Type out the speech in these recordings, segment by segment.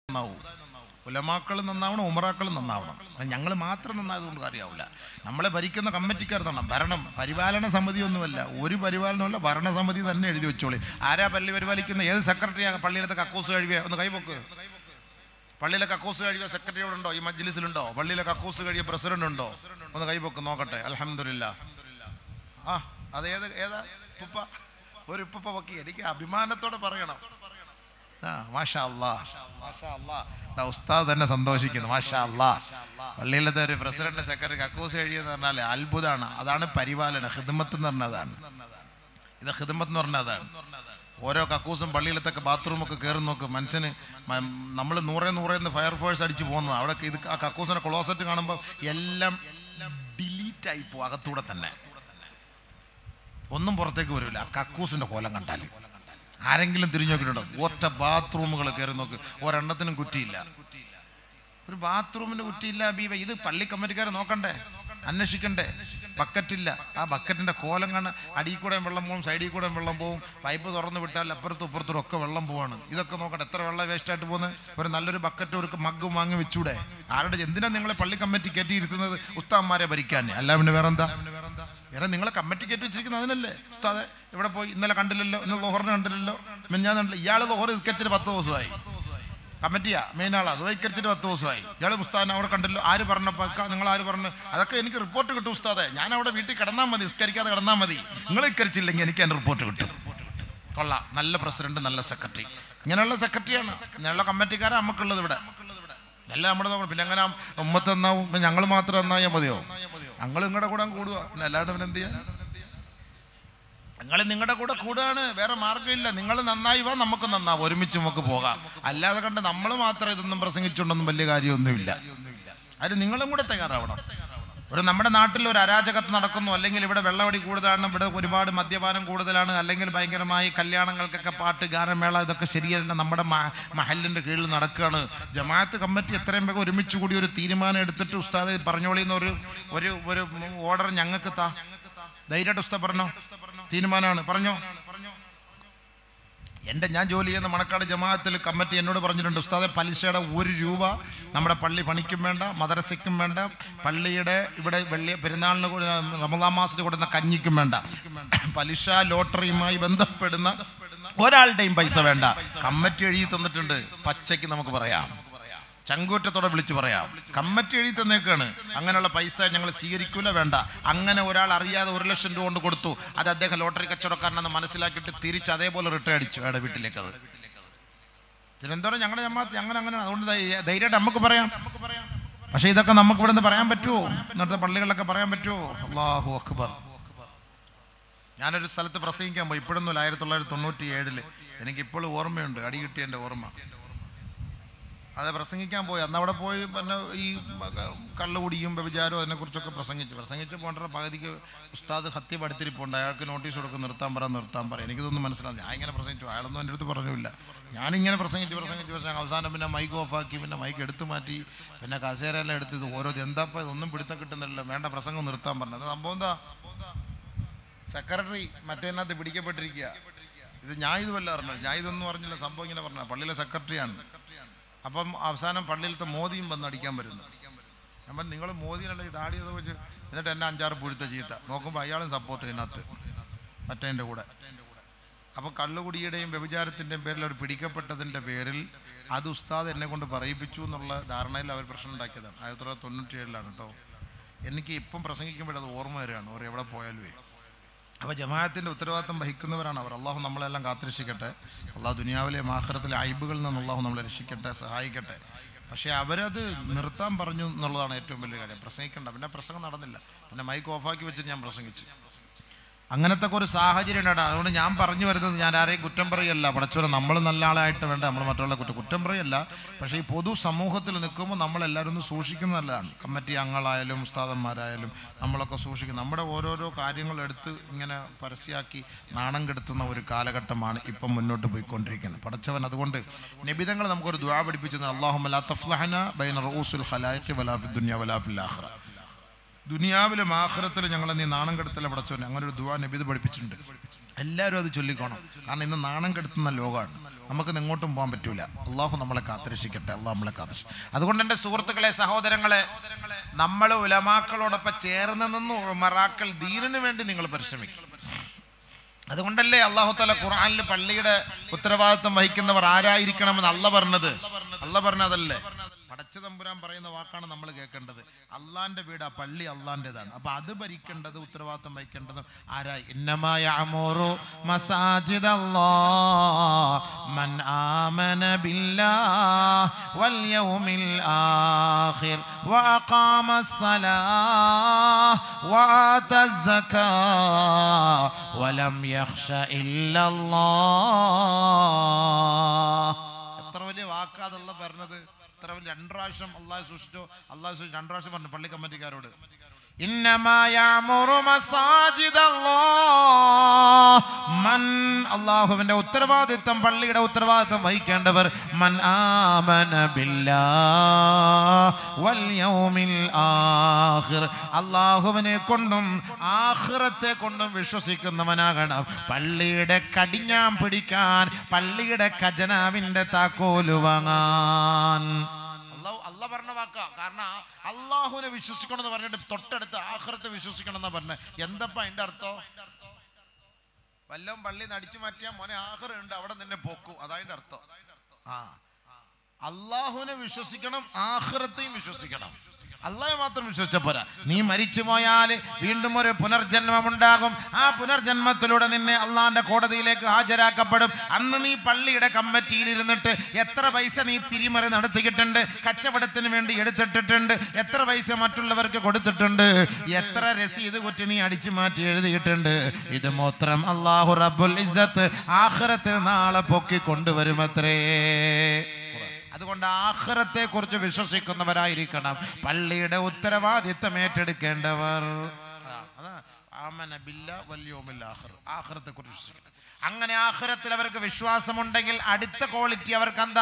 നന്നാവൂ ഉലമാക്കൾ നന്നാവണം ഉമറാക്കൾ നന്നാവണം ഞങ്ങൾ മാത്രം നന്നായതുകൊണ്ട് കാര്യമാവില്ല നമ്മളെ ഭരിക്കുന്ന കമ്മിറ്റിക്കാർ തന്നെ ഭരണം പരിപാലന സമിതിയൊന്നുമല്ല ഒരു പരിപാലനമല്ല ഭരണസമിതി തന്നെ എഴുതി വെച്ചോളി ആരാ പള്ളി പരിപാലിക്കുന്ന ഏത് സെക്രട്ടറിയാ പള്ളിയിലത്തെ കക്കൂസ് കഴിയുക ഒന്ന് കൈപൊക്ക് പള്ളിയിലെ കക്കൂസ് കഴിയുക സെക്രട്ടറി ഇവിടെ ഉണ്ടോ ഈ മജ്ലിസിലുണ്ടോ പള്ളിയിലെ കക്കൂസ് കഴിയ പ്രസിഡന്റ് ഉണ്ടോ ഒന്ന് കൈപൊക്ക് നോക്കട്ടെ അലഹമില്ല ആ അത് ഏത് ഏതാ ഉപ്പ ഒരു ഉപ്പ പൊക്കി എനിക്ക് അഭിമാനത്തോടെ പറയണം ആ മാഷാ അല്ലാ മാഷാ അല്ലാ ദാ ഉസ്താദ് തന്നെ സന്തോഷിക്കുന്നു മാഷാ അല്ലാ പള്ളിയിലത്തെ ഒരു പ്രസിഡന്റ് സെക്രട്ടറി കക്കൂസ് കഴിയെന്ന് പറഞ്ഞാൽ അത്ഭുതമാണ് അതാണ് പരിപാലന ഹിദമത്ത് എന്ന് പറഞ്ഞതാണ് ഇത് ഹിദമത്ത് എന്ന് പറഞ്ഞാൽ അതാണ് ഓരോ കക്കൂസും പള്ളിയിലത്തൊക്കെ ബാത്റൂമൊക്കെ കയറി നോക്ക് മനുഷ്യന് നമ്മൾ നൂറേ നൂറേ എന്ന് ഫയർഫോഴ്സ് അടിച്ച് പോകുന്നത് അവിടെ ഇത് ആ കക്കൂസിന്റെ ക്ലോസറ്റ് കാണുമ്പോൾ എല്ലാം ഡിലീറ്റ് ആയി പോകും അകത്തൂടെ തന്നെ ഒന്നും പുറത്തേക്ക് വരില്ല കക്കൂസിന്റെ കോലം കണ്ടാൽ ആരെങ്കിലും തിരിഞ്ഞു നോക്കിയിട്ടുണ്ടോ ഒറ്റ ബാത്റൂമുകൾ കയറി നോക്ക് ഒരെണ്ണത്തിനും കുറ്റിയില്ല ഒരു ബാത്റൂമിന് കുറ്റിയില്ല ബീവ ഇത് പള്ളി കമ്മിറ്റിക്കാരെ നോക്കണ്ടേ അന്വേഷിക്കണ്ടേ ബക്കറ്റില്ല ആ ബക്കറ്റിന്റെ കോലം കാണാൻ അടിയിൽ കൂടെ വെള്ളം പോകും സൈഡിൽ കൂടെ വെള്ളം പോകും പൈപ്പ് തുറന്ന് വിട്ടാൽ അപ്പുറത്തും ഇപ്പുറത്തും ഒക്കെ വെള്ളം പോവാണ് ഇതൊക്കെ നോക്കട്ടെ എത്ര വെള്ളം വേസ്റ്റ് ആയിട്ട് പോകുന്നത് ഒരു നല്ലൊരു ബക്കറ്റ് ഒരു മഗ് വാങ്ങി വെച്ചൂടെ ആരുടെ എന്തിനാ നിങ്ങളെ പള്ളി കമ്മിറ്റി കയറ്റിയിരുത്തുന്നത് ഉസ്താന്മാരെ ഭരിക്കാൻ അല്ല പിന്നെ വേറെന്താ വേറെ നിങ്ങളെ കമ്മിറ്റി കയറ്റി വെച്ചിരിക്കുന്നത് അതിനല്ലേ ഉസ്താദെ ഇവിടെ പോയി ഇന്നലെ കണ്ടില്ലല്ലോ ഇന്നലെ ലോഹറിനെ കണ്ടില്ലല്ലോ മിഞ്ഞാൻ കണ്ടില്ല ഇയാൾ ലോഹർ സ്കെച്ചിട്ട് പത്ത് ദിവസമായി കമ്മിറ്റിയാ മെയിൻ ആളാ വൈക്കരിച്ചിട്ട് പത്ത് ദിവസമായി ഇയാൾ ഉസ്താദിനെ അവിടെ കണ്ടല്ലോ ആര് പറഞ്ഞപ്പോൾ നിങ്ങൾ ആര് പറഞ്ഞു അതൊക്കെ എനിക്ക് റിപ്പോർട്ട് കിട്ടും ഉസ്താദെ ഞാൻ അവിടെ വീട്ടിൽ കിടന്നാൽ മതി നിസ്കരിക്കാതെ കിടന്നാൽ മതി നിങ്ങൾ ഇക്കരിച്ചില്ലെങ്കിൽ എനിക്ക് എൻ്റെ റിപ്പോർട്ട് കിട്ടും കൊള്ളാം നല്ല പ്രസിഡന്റ് നല്ല സെക്രട്ടറി ഇങ്ങനെയുള്ള സെക്രട്ടറിയാണ് ഇങ്ങനെയുള്ള കമ്മിറ്റിക്കാരാണ് നമുക്കുള്ളത് ഇവിടെ എല്ലാം നമ്മുടെ നോക്കണം പിന്നെ അങ്ങനെ ഉമ്മത്ത് എന്നാവും ഞങ്ങൾ മാത്രം എന്നായാൽ മതിയോ ഞങ്ങൾ നിങ്ങളുടെ കൂടെ അങ്ങ് കൂടുക പിന്നെ അല്ലാണ്ട് പിന്നെ എന്ത് ചെയ്യാൻ നിങ്ങൾ നിങ്ങളുടെ കൂടെ കൂടുകയാണ് വേറെ മാർഗ്ഗമില്ല നിങ്ങൾ നന്നായി വാ നമുക്ക് നന്നാവും ഒരുമിച്ച് നമുക്ക് പോകാം അല്ലാതെ കണ്ട് നമ്മൾ മാത്രം ഇതൊന്നും പ്രസംഗിച്ചുകൊണ്ടൊന്നും വലിയ കാര്യമൊന്നുമില്ല അത് നിങ്ങളും കൂടെ തയ്യാറാവണം ഒരു നമ്മുടെ നാട്ടിൽ ഒരു അരാജകത്ത് നടക്കുന്നു അല്ലെങ്കിൽ ഇവിടെ വെള്ളവടി കൂടുതലാണ് ഇവിടെ ഒരുപാട് മദ്യപാനം കൂടുതലാണ് അല്ലെങ്കിൽ ഭയങ്കരമായി കല്യാണങ്ങൾക്കൊക്കെ പാട്ട് ഗാനമേള ഇതൊക്കെ ശരിയല്ല നമ്മുടെ മ- മഹലിന്റെ കീഴിൽ നടക്കുകയാണ് ജമാഅത്ത് കമ്മിറ്റി എത്രയും വേഗം ഒരുമിച്ച് കൂടി ഒരു തീരുമാനം എടുത്തിട്ട് ഉസ്താദ് പറഞ്ഞോളിന്ന് ഒരു ഒരു ഒരു ഓർഡർ ഞങ്ങൾക്ക് താ ധൈര്യമായിട്ട് ഉസ്താദ് പറഞ്ഞോ തീരുമാനമാണ് പറഞ്ഞോ എൻ്റെ ഞാൻ ജോലി ചെയ്യുന്ന മണക്കാട് ജമാഅത്തിൽ കമ്മിറ്റി എന്നോട് പറഞ്ഞിട്ടുണ്ട് ഉസ്താദെ പലിശയുടെ ഒരു രൂപ നമ്മുടെ പള്ളി പണിക്കും വേണ്ട മദ്രസയ്ക്കും വേണ്ട പള്ളിയുടെ ഇവിടെ വെള്ളി പെരുന്നാളിന് കൂടെ റമദാൻ മാസത്തിൽ കൊടുക്കുന്ന കഞ്ഞിക്കും വേണ്ട പലിശ ലോട്ടറിയുമായി ബന്ധപ്പെടുന്ന ഒരാളുടെയും പൈസ വേണ്ട കമ്മിറ്റി എഴുതി തന്നിട്ടുണ്ട് പച്ചയ്ക്ക് നമുക്ക് പറയാം ചങ്കൂറ്റത്തോടെ വിളിച്ചു പറയാം കമ്മിറ്റി എഴുതി തന്നേക്കാണ് അങ്ങനെയുള്ള പൈസ ഞങ്ങൾ സ്വീകരിക്കൂല വേണ്ട അങ്ങനെ ഒരാൾ അറിയാതെ ഒരു ലക്ഷം രൂപ കൊണ്ട് കൊടുത്തു അത് അദ്ദേഹം ലോട്ടറി കച്ചവടക്കാരനെന്ന് മനസ്സിലാക്കിയിട്ട് തിരിച്ച് അതേപോലെ റിട്ടേൺ അടിച്ചു അയാളുടെ വീട്ടിലേക്ക് അത് തിരുവനന്തപുരം ഞങ്ങളുടെ ജമാഅത്ത് അങ്ങനെ അങ്ങനെ അതുകൊണ്ട് ധൈ- ധൈര്യമായിട്ട് നമുക്ക് പറയാം പക്ഷേ ഇതൊക്കെ നമുക്ക് ഇവിടെ നിന്ന് പറയാൻ പറ്റുമോ ഇന്നത്തെ പള്ളികളിലൊക്കെ പറയാൻ പറ്റുമോ അള്ളാഹു അക്ബർ ഞാനൊരു സ്ഥലത്ത് പ്രസംഗിക്കാൻ പോയി ഇപ്പോഴൊന്നുമില്ല ആയിരത്തി തൊള്ളായിരത്തി തൊണ്ണൂറ്റി ഏഴില് എനിക്ക് ഇപ്പോഴും ഓർമ്മയുണ്ട് അടി കിട്ടിയ എൻ്റെ ഓർമ്മ അത് പ്രസംഗിക്കാൻ പോയി അന്ന് അവിടെ പോയി പിന്നെ ഈ കള്ളുകുടിയും വ്യഭിചാരവും അതിനെക്കുറിച്ചൊക്കെ പ്രസംഗിച്ചു പ്രസംഗിച്ച് പോകേണ്ട പകുതിക്ക് ഉസ്താദ് ഹത്യ പഠിത്തിരിപ്പുണ്ട് അയാൾക്ക് നോട്ടീസ് കൊടുക്കും നിർത്താൻ പറ നിർത്താൻ പറ എനിക്കിതൊന്നും മനസ്സിലാവും ഞാൻ ഇങ്ങനെ പ്രസംഗിച്ചു അയാളൊന്നും എൻ്റെ അടുത്ത് പറഞ്ഞില്ല ഞാനിങ്ങനെ പ്രസംഗിച്ച് പ്രസംഗിച്ച് പ്രസംഗം അവസാനം പിന്നെ മൈക്ക് ഓഫാക്കി പിന്നെ മൈക്ക് എടുത്തു മാറ്റി പിന്നെ കസേരയെല്ലാം എടുത്ത് ഇത് ഓരോ എന്താപ്പം ഇതൊന്നും പിടുത്തം കിട്ടുന്നില്ല വേണ്ട പ്രസംഗം നിർത്താൻ പറഞ്ഞത് സംഭവം എന്താ സെക്രട്ടറി മറ്റേതിനകത്ത് പിടിക്കപ്പെട്ടിരിക്കുക ഇത് ഞാൻ ഇത് വല്ല അറിഞ്ഞത് ഞാൻ ഇതൊന്നും അറിഞ്ഞില്ല സംഭവം ഇങ്ങനെ പറഞ്ഞ പള്ളിയിലെ സെക്രട്ടറിയാണ് അപ്പം അവസാനം പള്ളിയിലത്തെ മോദിയും വന്ന് അടിക്കാൻ വരുന്നു ഞാൻ പറഞ്ഞു നിങ്ങൾ മോദിനല്ല ഈ താടി അത് വെച്ച് എന്നിട്ട് എന്നെ അഞ്ചാറ് പുഴുത്ത ചീത്ത നോക്കുമ്പോൾ അയാളും സപ്പോർട്ട് ഇതിനകത്ത് മറ്റേൻ്റെ കൂടെ അപ്പോൾ കള്ളുകുടിയുടെയും വ്യഭിചാരത്തിൻ്റെയും പേരിൽ അവർ പിടിക്കപ്പെട്ടതിൻ്റെ പേരിൽ അത് ഉസ്താദ് എന്നെ കൊണ്ട് പറയിപ്പിച്ചു എന്നുള്ള ധാരണയിൽ അവർ പ്രശ്നം ഉണ്ടാക്കിയതാണ് ആയിരത്തി തൊള്ളായിരത്തി തൊണ്ണൂറ്റി ഏഴിലാണ് കേട്ടോ എനിക്ക് ഇപ്പം പ്രസംഗിക്കുമ്പോഴത് ഓർമ്മ വരികയാണ് ഓർ എവിടെ പോയാലുമേ അപ്പോൾ ജമാഅത്തിൻ്റെ ഉത്തരവാദിത്തം വഹിക്കുന്നവരാണ് അവർ അള്ളാഹു നമ്മളെല്ലാം കാത്തിരക്ഷിക്കട്ടെ അള്ളാഹു ദുനിയാവിലെ മാഹറത്തിലെ അയബുകളിൽ നിന്ന് അള്ളാഹു നമ്മളെ രക്ഷിക്കട്ടെ സഹായിക്കട്ടെ പക്ഷേ അവരത് നിർത്താൻ പറഞ്ഞു എന്നുള്ളതാണ് ഏറ്റവും വലിയ കാര്യം പ്രസംഗിക്കണ്ട പിന്നെ പ്രസംഗം നടന്നില്ല പിന്നെ മൈക്ക് ഓഫാക്കി വെച്ച് ഞാൻ പ്രസംഗിച്ചു അങ്ങനത്തെ ഒക്കെ ഒരു സാഹചര്യം ഉണ്ടാണ് അതുകൊണ്ട് ഞാൻ പറഞ്ഞു വരുന്നത് ഞാൻ ആരെയും കുറ്റം പറയല്ല പടച്ചോനെ നമ്മൾ നല്ല ആളായിട്ട് വേണ്ട നമ്മൾ മറ്റുള്ള കുറ്റം കുറ്റം പറയല്ല പക്ഷേ ഈ പൊതു സമൂഹത്തിൽ നിൽക്കുമ്പോൾ നമ്മളെല്ലാവരും ഒന്ന് സൂക്ഷിക്കുന്നത് നല്ലതാണ് കമ്മിറ്റി അംഗങ്ങളായാലും ഉസ്താദന്മാരായാലും നമ്മളൊക്കെ സൂക്ഷിക്കും നമ്മുടെ ഓരോരോ കാര്യങ്ങൾ എടുത്ത് ഇങ്ങനെ പരസ്യമാക്കി നാണം കെടുത്തുന്ന ഒരു കാലഘട്ടമാണ് ഇപ്പം മുന്നോട്ട് പോയിക്കൊണ്ടിരിക്കുന്നത് പടച്ചവൻ അതുകൊണ്ട് നിബിതങ്ങൾ നമുക്കൊരു ദ്വാ പഠിപ്പിച്ചത് അള്ളാഹുമല തഫ്ലഹന ബൈന റൂസുൽ ഖലായിഖി വലാഫി ദുനിയ വലാഫിൽ ആഖിറ ദുനിയാവിലും ആഖിറത്തിലും ഞങ്ങളെ നീ നാണം കെടുത്തല പടച്ചോനെ അങ്ങനെ ഒരു ദുവാ നബിത് പഠിപ്പിച്ചിട്ടുണ്ട് എല്ലാവരും അത് ചൊല്ലിക്കോണം കാരണം ഇന്ന് നാണം കെടുത്തുന്ന ലോകമാണ് നമുക്ക് എങ്ങോട്ടും പോകാൻ പറ്റൂല അള്ളാഹു നമ്മളെ കാത്തിരക്ഷിക്കട്ടെ അള്ളാഹു നമ്മളെ കാത്തിരക്ഷ അതുകൊണ്ട് എൻ്റെ സുഹൃത്തുക്കളെ സഹോദരങ്ങളെ നമ്മൾ ഉലമാക്കളോടൊപ്പം ചേർന്ന് നിന്ന് ഉമറാക്കൾ ദീനിന് വേണ്ടി നിങ്ങൾ പരിശ്രമിക്കും അതുകൊണ്ടല്ലേ അള്ളാഹു തല ഖുർആനിൽ പള്ളിയുടെ ഉത്തരവാദിത്വം വഹിക്കുന്നവർ ആരായിരിക്കണമെന്ന് അല്ല പറഞ്ഞത് അല്ല പറഞ്ഞതല്ലേ പടച്ച തമ്പുരാൻ പറയുന്ന വാക്കാണ് നമ്മൾ കേൾക്കേണ്ടത് അള്ളാന്റെ വീട് ആ പള്ളി അള്ളാന്റേതാണ് അപ്പൊ അത് ഭരിക്കേണ്ടത് ഉത്തരവാദിത്വം വഹിക്കേണ്ടത് ആരായി ഇന്നമായ അമോറു മസാജിദ് മൻ ആമന ബില്ലാഹ് വൽ യൗമിൽ ആഖിർ وأقام الصلاة وآتى الزكاة ولم يخش إلا الله എത്ര വലിയ വാക്കാതല്ല പറഞ്ഞത് എത്ര വലിയ രണ്ട് പ്രാവശ്യം അള്ളാഹ് സൂക്ഷിച്ചോ അള്ളാഹ് സൂക്ഷിച്ചു രണ്ട് പ്രാവശ്യം പറഞ്ഞു പള്ളി കമ്മിറ്റിക്കാരോട് إنما يعمر مساجد الله من അള്ളാഹുവിന്റെ ഉത്തരവാദിത്വം പള്ളിയുടെ ഉത്തരവാദിത്വം വഹിക്കേണ്ടവർ മൻ ആമന ബില്ലാഹ് വൽ യൗമിൽ ആഖിർ അള്ളാഹുവിനെ കൊണ്ടും ആഖിറത്തെ കൊണ്ടും വിശ്വസിക്കുന്നവനാകണം പള്ളിയുടെ കടിഞ്ഞാൻ പിടിക്കാൻ പള്ളിയുടെ ഖജനാവിന്റെ താക്കോല് വാങ്ങാൻ അള്ളാഹു അല്ല പറഞ്ഞ വാക്കാ കാരണം അള്ളാഹുവിനെ വിശ്വസിക്കണം എന്ന് പറഞ്ഞിട്ട് തൊട്ടടുത്ത് ആഹ്റത്തെ വിശ്വസിക്കണം എന്നാ പറഞ്ഞത് എന്തപ്പാ അതിന്റെ അർത്ഥം വല്ലതും പള്ളി നടിച്ചു മാറ്റിയാൽ മോനെ ആഹ്റ ഉണ്ട് അവിടെ നിന്നെ പോക്കു അതതിന്റെ അർത്ഥം ആ അള്ളാഹുവിനെ വിശ്വസിക്കണം ആഹ്റത്തെയും വിശ്വസിക്കണം അള്ളാഹെ മാത്രം വിശ്വസിച്ച പോരാ നീ മരിച്ചു പോയാൽ വീണ്ടും ഒരു പുനർജന്മം ഉണ്ടാകും ആ പുനർജന്മത്തിലൂടെ നിന്നെ അള്ളാന്റെ കോടതിയിലേക്ക് ഹാജരാക്കപ്പെടും അന്ന് നീ പള്ളിയുടെ കമ്മിറ്റിയിൽ ഇരുന്നിട്ട് എത്ര പൈസ നീ തിരിമറി നടത്തിയിട്ടുണ്ട് കച്ചവടത്തിന് വേണ്ടി എടുത്തിട്ടിട്ടുണ്ട് എത്ര പൈസ മറ്റുള്ളവർക്ക് കൊടുത്തിട്ടുണ്ട് എത്ര രസീത് കുറ്റി നീ അടിച്ചു മാറ്റി എഴുതിയിട്ടുണ്ട് ഇത് മൊത്തം അള്ളാഹു റബ്ബുൽ ഇസ്സത്ത് ആഖിറത്തിൽ നാളെ പൊക്കി കൊണ്ടുവരുമത്രേ അതുകൊണ്ട് ആഹ്റത്തെ കുറിച്ച് വിശ്വസിക്കുന്നവരായിരിക്കണം പള്ളിയുടെ ഉത്തരവാദിത്തം ഏറ്റെടുക്കേണ്ടവർ അതാ, അതാ, ആമന ബില്ല വല്യോമിൽ ആഖിർ. ആഖിറത്തെ കുറിച്ച് വിശ്വസിക്കണം അങ്ങനെ ആഖിറത്തിൽ അവർക്ക് വിശ്വാസമുണ്ടെങ്കിൽ അടുത്ത ക്വാളിറ്റി അവർക്ക് എന്താ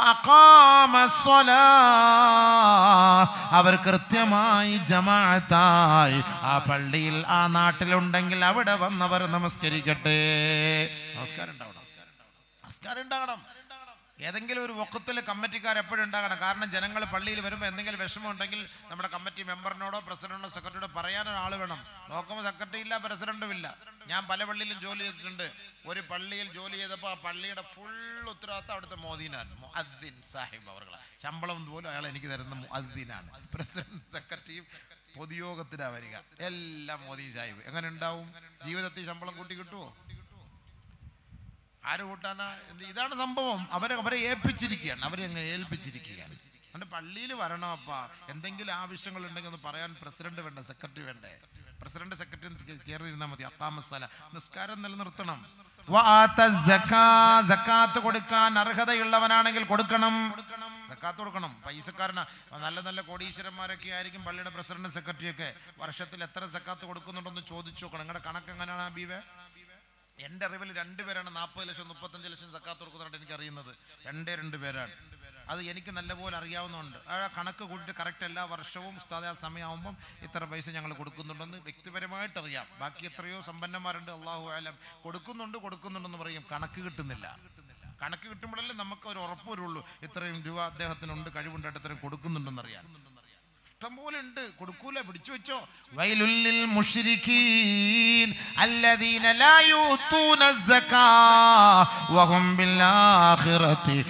അവർ കൃത്യമായി ജമാഅത്തായി ആ പള്ളിയിൽ ആ നാട്ടിലുണ്ടെങ്കിൽ അവിടെ വന്നവർ നമസ്കരിക്കട്ടെ നമസ്കാരം ഉണ്ടാവണം നമസ്കാരം ഉണ്ടാകണം ഏതെങ്കിലും ഒരു വക്കത്തിൽ കമ്മിറ്റിക്കാർ എപ്പോഴും ഉണ്ടാകണം കാരണം ജനങ്ങൾ പള്ളിയിൽ വരുമ്പോൾ എന്തെങ്കിലും വിഷമം ഉണ്ടെങ്കിൽ നമ്മുടെ കമ്മിറ്റി മെമ്പറിനോടോ പ്രസിഡന്റിനോ സെക്രട്ടറിയോടോ പറയാനൊരാൾ വേണം നോക്കുമ്പോൾ സെക്രട്ടറി ഇല്ല പ്രസിഡന്റും ഇല്ല ഞാൻ പല പള്ളിയിലും ജോലി ചെയ്തിട്ടുണ്ട് ഒരു പള്ളിയിൽ ജോലി ചെയ്തപ്പോൾ ആ പള്ളിയുടെ ഫുൾ ഉത്തരവാദിത്തം അവിടുത്തെ മോദീനാണ് മുഅദ്ദിൻ സാഹിബ് അവർ ശമ്പളം പോലും അയാൾ എനിക്ക് തരുന്ന മുഅദ്ദിനാണ് പ്രസിഡന്റ് സെക്രട്ടറിയും പൊതുയോഗത്തിനാണ് വരിക എല്ലാം മോദി സാഹിബ് എങ്ങനെ ഉണ്ടാവും ജീവിതത്തിൽ ശമ്പളം കൂട്ടി കിട്ടുമോ ആര് കൂട്ടാനാ എന്ത് ഇതാണ് സംഭവം അവരെ അവരെ ഏൽപ്പിച്ചിരിക്കുകയാണ് അവരെ അങ്ങ് ഏൽപ്പിച്ചിരിക്കുകയാണ് അതുകൊണ്ട് പള്ളിയിൽ വരണം അപ്പ എന്തെങ്കിലും ആവശ്യങ്ങൾ ഉണ്ടെങ്കിൽ ഒന്ന് പറയാൻ പ്രസിഡന്റ് വേണ്ട സെക്രട്ടറി വേണ്ടേ പ്രസിഡന്റ് സെക്രട്ടറി കയറി ഇരുന്നാൽ മതി അക്കാമസല നിസ്കാരം നിലനിർത്തണം വആത്ത സക്കാ, സക്കാത്ത് കൊടുക്കാൻ അർഹതയുള്ളവനാണെങ്കിൽ കൊടുക്കണം സക്കാത്ത് കൊടുക്കണം പൈസക്കാരന നല്ല നല്ല കോടീശ്വരന്മാരൊക്കെ ആയിരിക്കും പള്ളിയുടെ പ്രസിഡന്റ് സെക്രട്ടറി ഒക്കെ വർഷത്തിൽ എത്ര സക്കാത്ത് കൊടുക്കുന്നുണ്ടെന്ന് ചോദിച്ചു നോക്കണം നിങ്ങളുടെ കണക്ക് എങ്ങനെയാണ് ഹബീബെ എൻ്റെ അറിവിൽ രണ്ടുപേരാണ് നാൽപ്പത് ലക്ഷം മുപ്പത്തഞ്ച് ലക്ഷം സക്കാത്ത് കൊടുക്കുന്നതായിട്ട് എനിക്ക് അറിയുന്നത് രണ്ടേ രണ്ട് പേരാണ് അത് എനിക്ക് നല്ലപോലെ അറിയാവുന്നതുണ്ട് ആ കണക്ക് കൂട്ടിയിട്ട് കറക്റ്റ് എല്ലാ വർഷവും ഉസ്താദ് ആ സമയമാകുമ്പം ഇത്ര പൈസ ഞങ്ങൾ കൊടുക്കുന്നുണ്ടെന്ന് വ്യക്തിപരമായിട്ട് അറിയാം ബാക്കി എത്രയോ സമ്പന്നന്മാരുണ്ട് അള്ളാഹു ആലം കൊടുക്കുന്നുണ്ട് കൊടുക്കുന്നുണ്ടെന്ന് പറയും കണക്ക് കിട്ടുന്നില്ല കണക്ക് കിട്ടുമ്പോഴല്ലേ നമുക്ക് ഒരു ഉറപ്പ് വരുള്ളൂ ഇത്രയും രൂപ അദ്ദേഹത്തിനുണ്ട് കഴിവുണ്ടായിട്ട് ഇത്രയും കൊടുക്കുന്നുണ്ടെന്ന് അറിയാം ഇഷ്ടം പോലെ ഉണ്ട് കൊടുക്കൂല പിടിച്ചു വെച്ചോ വൈലുല്ലിൽ മുശ്രിക്കീൻ അല്ലദീന ലാ യൂതൂന സക്കാ വഹും ബിൽ ആഖിറതി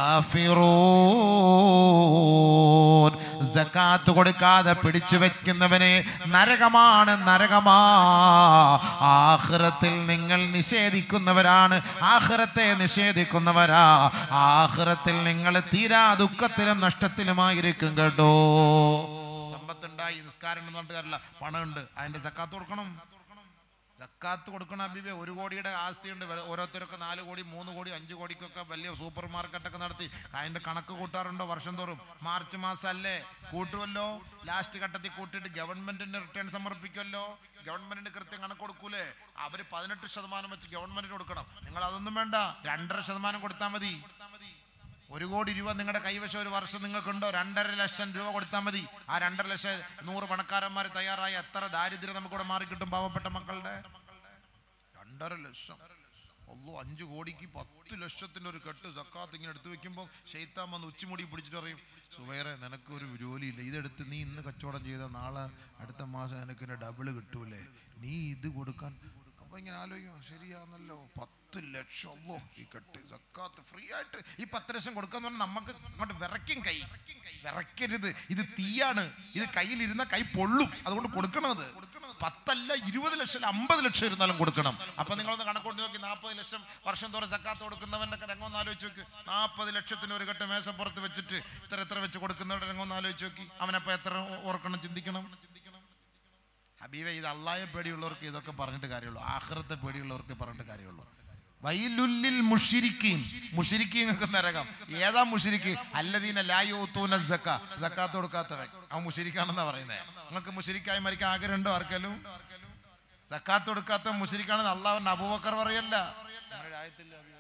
കാഫിറൂൻ സക്കാത്ത് കൊടുക്കാതെ പിടിച്ചു വെക്കുന്നവനെ നരകമാണ് നരകമാ ആഖിറത്തിൽ നിങ്ങൾ നിഷേധിക്കുന്നവരാണ് ആഖിറത്തെ നിഷേധിക്കുന്നവരാ ആഖിറത്തിൽ നിങ്ങൾ തീരാ ദുഃഖത്തിലും നഷ്ടത്തിലുമായിരിക്കും കേട്ടോ സമ്പത്തുണ്ടായി നിസ്കാരം എന്ന് പറഞ്ഞിട്ട് കാര്യമില്ല പണമുണ്ട് അതിന്റെ സക്കാത്ത് കൊടുക്കണം സക്കാത്ത് കൊടുക്കണം അബിബെ ഒരു കോടിയുടെ ആസ്തിയുണ്ട് വെ- ഓരോരുത്തരൊക്കെ നാല് കോടി മൂന്ന് കോടി അഞ്ച് കോടിക്കൊക്കെ വലിയ സൂപ്പർ മാർക്കറ്റൊക്കെ നടത്തി അതിന്റെ കണക്ക് കൂട്ടാറുണ്ടോ വർഷം തോറും മാർച്ച് മാസം അല്ലേ കൂട്ടുമല്ലോ ലാസ്റ്റ് ഘട്ടത്തിൽ കൂട്ടിയിട്ട് ഗവൺമെന്റിന് റിട്ടേൺ സമർപ്പിക്കുമല്ലോ ഗവൺമെന്റിന് കൃത്യം കണക്ക് കൊടുക്കൂലേ അവര് പതിനെട്ട് ശതമാനം വെച്ച് ഗവൺമെന്റിന് കൊടുക്കണം നിങ്ങൾ അതൊന്നും വേണ്ട രണ്ടര ശതമാനം കൊടുത്താൽ മതി ഒരു കോടി രൂപ നിങ്ങളുടെ കൈവശം ഒരു വർഷം നിങ്ങൾക്കുണ്ടോ രണ്ടര ലക്ഷം രൂപ കൊടുത്താൽ മതി ആ രണ്ടര ലക്ഷം നൂറ് പണക്കാരന്മാർ തയ്യാറായി എത്ര ദാരിദ്ര്യം നമുക്കിവിടെ മാറിക്കിട്ടും പാവപ്പെട്ട മക്കളുടെ രണ്ടര ലക്ഷം ഒള്ളു അഞ്ച് കോടിക്ക് പത്ത് ലക്ഷത്തിന്റെ ഒരു കെട്ട് സക്കാത്ത് ഇങ്ങനെ എടുത്തു വെക്കുമ്പോൾ ഷെയ്ത്താൻ വന്ന് ഉച്ചിമുടി പിടിച്ചിട്ട് പറയും സുബൈറെ നിനക്ക് ഒരു ജോലിയില്ല ഇതെടുത്ത് നീ ഇന്ന് കച്ചവടം ചെയ്ത നാളെ അടുത്ത മാസം നിനക്ക് ഡബിൾ കിട്ടൂലേ നീ ഇത് കൊടുക്കാൻ അപ്പൊ ഇങ്ങനെ ആലോചിക്കും ശരിയാന്നല്ലോ പത്ത് ലക്ഷം ഒള്ളോ ഈ കെട്ട് സക്കാത്ത് ഫ്രീ ആയിട്ട് ഈ പത്ത് ലക്ഷം കൊടുക്കാന്ന് പറഞ്ഞാൽ നമുക്ക് അങ്ങോട്ട് വിറയ്ക്കും കൈ വിറയ്ക്കരുത് ഇത് തീയാണ് ഇത് കയ്യിലിരുന്ന കൈ പൊള്ളും അതുകൊണ്ട് കൊടുക്കണം അത് പത്തല്ല ഇരുപത് ലക്ഷം അല്ല അമ്പത് ലക്ഷം ഇരുന്നാലും കൊടുക്കണം അപ്പൊ നിങ്ങളൊന്ന് കണക്കൂട്ടി നോക്കി നാൽപ്പത് ലക്ഷം വർഷം തോറും സക്കാത്ത് കൊടുക്കുന്നവന്റെ രംഗം ആലോചിച്ച് നോക്ക് നാൽപ്പത് ലക്ഷത്തിന് ഒരു കെട്ട് മേശപ്പുറത്ത് വെച്ചിട്ട് ഇത്ര എത്ര വെച്ച് കൊടുക്കുന്നവരുടെ രംഗം ആലോചിച്ച് നോക്കി അവനപ്പോ എത്ര ഓർക്കണം ചിന്തിക്കണം ഹബീബെ ഇത് അള്ളായെ പേടിയുള്ളവർക്ക് ഇതൊക്കെ പറഞ്ഞിട്ട് കാര്യമുള്ളൂ ആഹ്റത്തെ പേടിയുള്ളവർക്ക് പറഞ്ഞിട്ട് കാര്യമുള്ളൂ വൈലുല്ലിൽ മുഷിരിക്കീൻ മുഷിരിക്കീങ്ങൾക്ക് നരകം ഏതാ മുഷിരിക്ക് അല്ലദീന ലായൂത്തൂന സക്ക സക്കാത്ത് കൊടുക്കാത്തവൻ ആ മുഷിരിക്കാണെന്നാ പറയുന്നത് നിങ്ങൾക്ക് മുഷിരിക്കായി മരിക്കാൻ ആഗ്രഹമുണ്ടോ ആർക്കെങ്കിലും സക്കാത്ത് കൊടുക്കാത്ത മുഷിരിക്കാണെന്ന് അള്ളാഹുന്റെ അബൂബക്കർ പറയല്ല അങ്ങനെ ഒരു ആയത്തില്ലേ അബീബേ?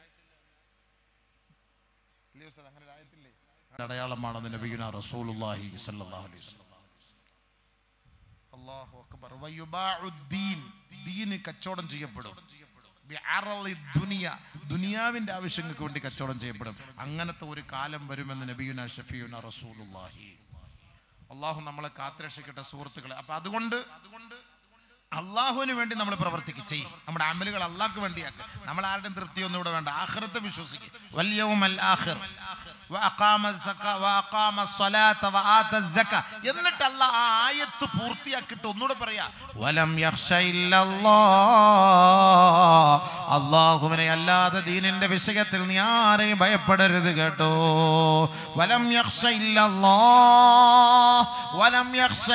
ഇല്ലേ ഉസ്താദ്? അങ്ങനെ ഒരു ആയത്തില്ലേ? അടയാളമാണ് നബിയുന റസൂലുള്ളാഹി സ്വല്ലല്ലാഹു അലൈഹി വസല്ലം അല്ലാഹു അക്ബർ വയുബാഉ ദീൻ ദീന് കച്ചവടം ചെയ്യപ്പെടും ബിഅറളി ദുനിയ ദുനിയാവിന്റെ ആവശ്യങ്ങൾക്ക് വേണ്ടി കച്ചവടം ചെയ്യപ്പെടും അങ്ങനത്തെ ഒരു കാലം വരുമെന്ന് നബിയുന ഷഫിയുന റസൂലുള്ളാഹി അള്ളാഹു നമ്മളെ കാത്തുരക്ഷിക്കട്ടെ സുഹൃത്തുക്കളെ അപ്പൊ അതുകൊണ്ട് അള്ളാഹുവിന് വേണ്ടി നമ്മൾ പ്രവർത്തിക്കുക ചെയ്യും നമ്മുടെ അമലുകൾ അള്ളാഹ്ക്ക് വേണ്ടിയാക്കുക നമ്മൾ ആരുടെയും തൃപ്തിയൊന്നും ഇവിടെ വേണ്ട ആഖിറത്തെ വിശ്വസിക്കുക വല്യവുമൽ ആഖിർ വഅഖാമ الزكاة وأقام الصلاة وآتى الزكاة എന്നിട്ട് അല്ല ആ ആയത്ത് പൂർത്തിയാക്കിയിട്ട് ഒന്നുകൂടെ പറയാ വലം യഖ്ശ അള്ളാഹുവിനെ അല്ലാതെ ദീനിന്റെ വിഷയത്തിൽ നീ ആരെയും ഭയപ്പെടരുത് കേട്ടോ വലം യഖ്ശ വലം യഖ്ശ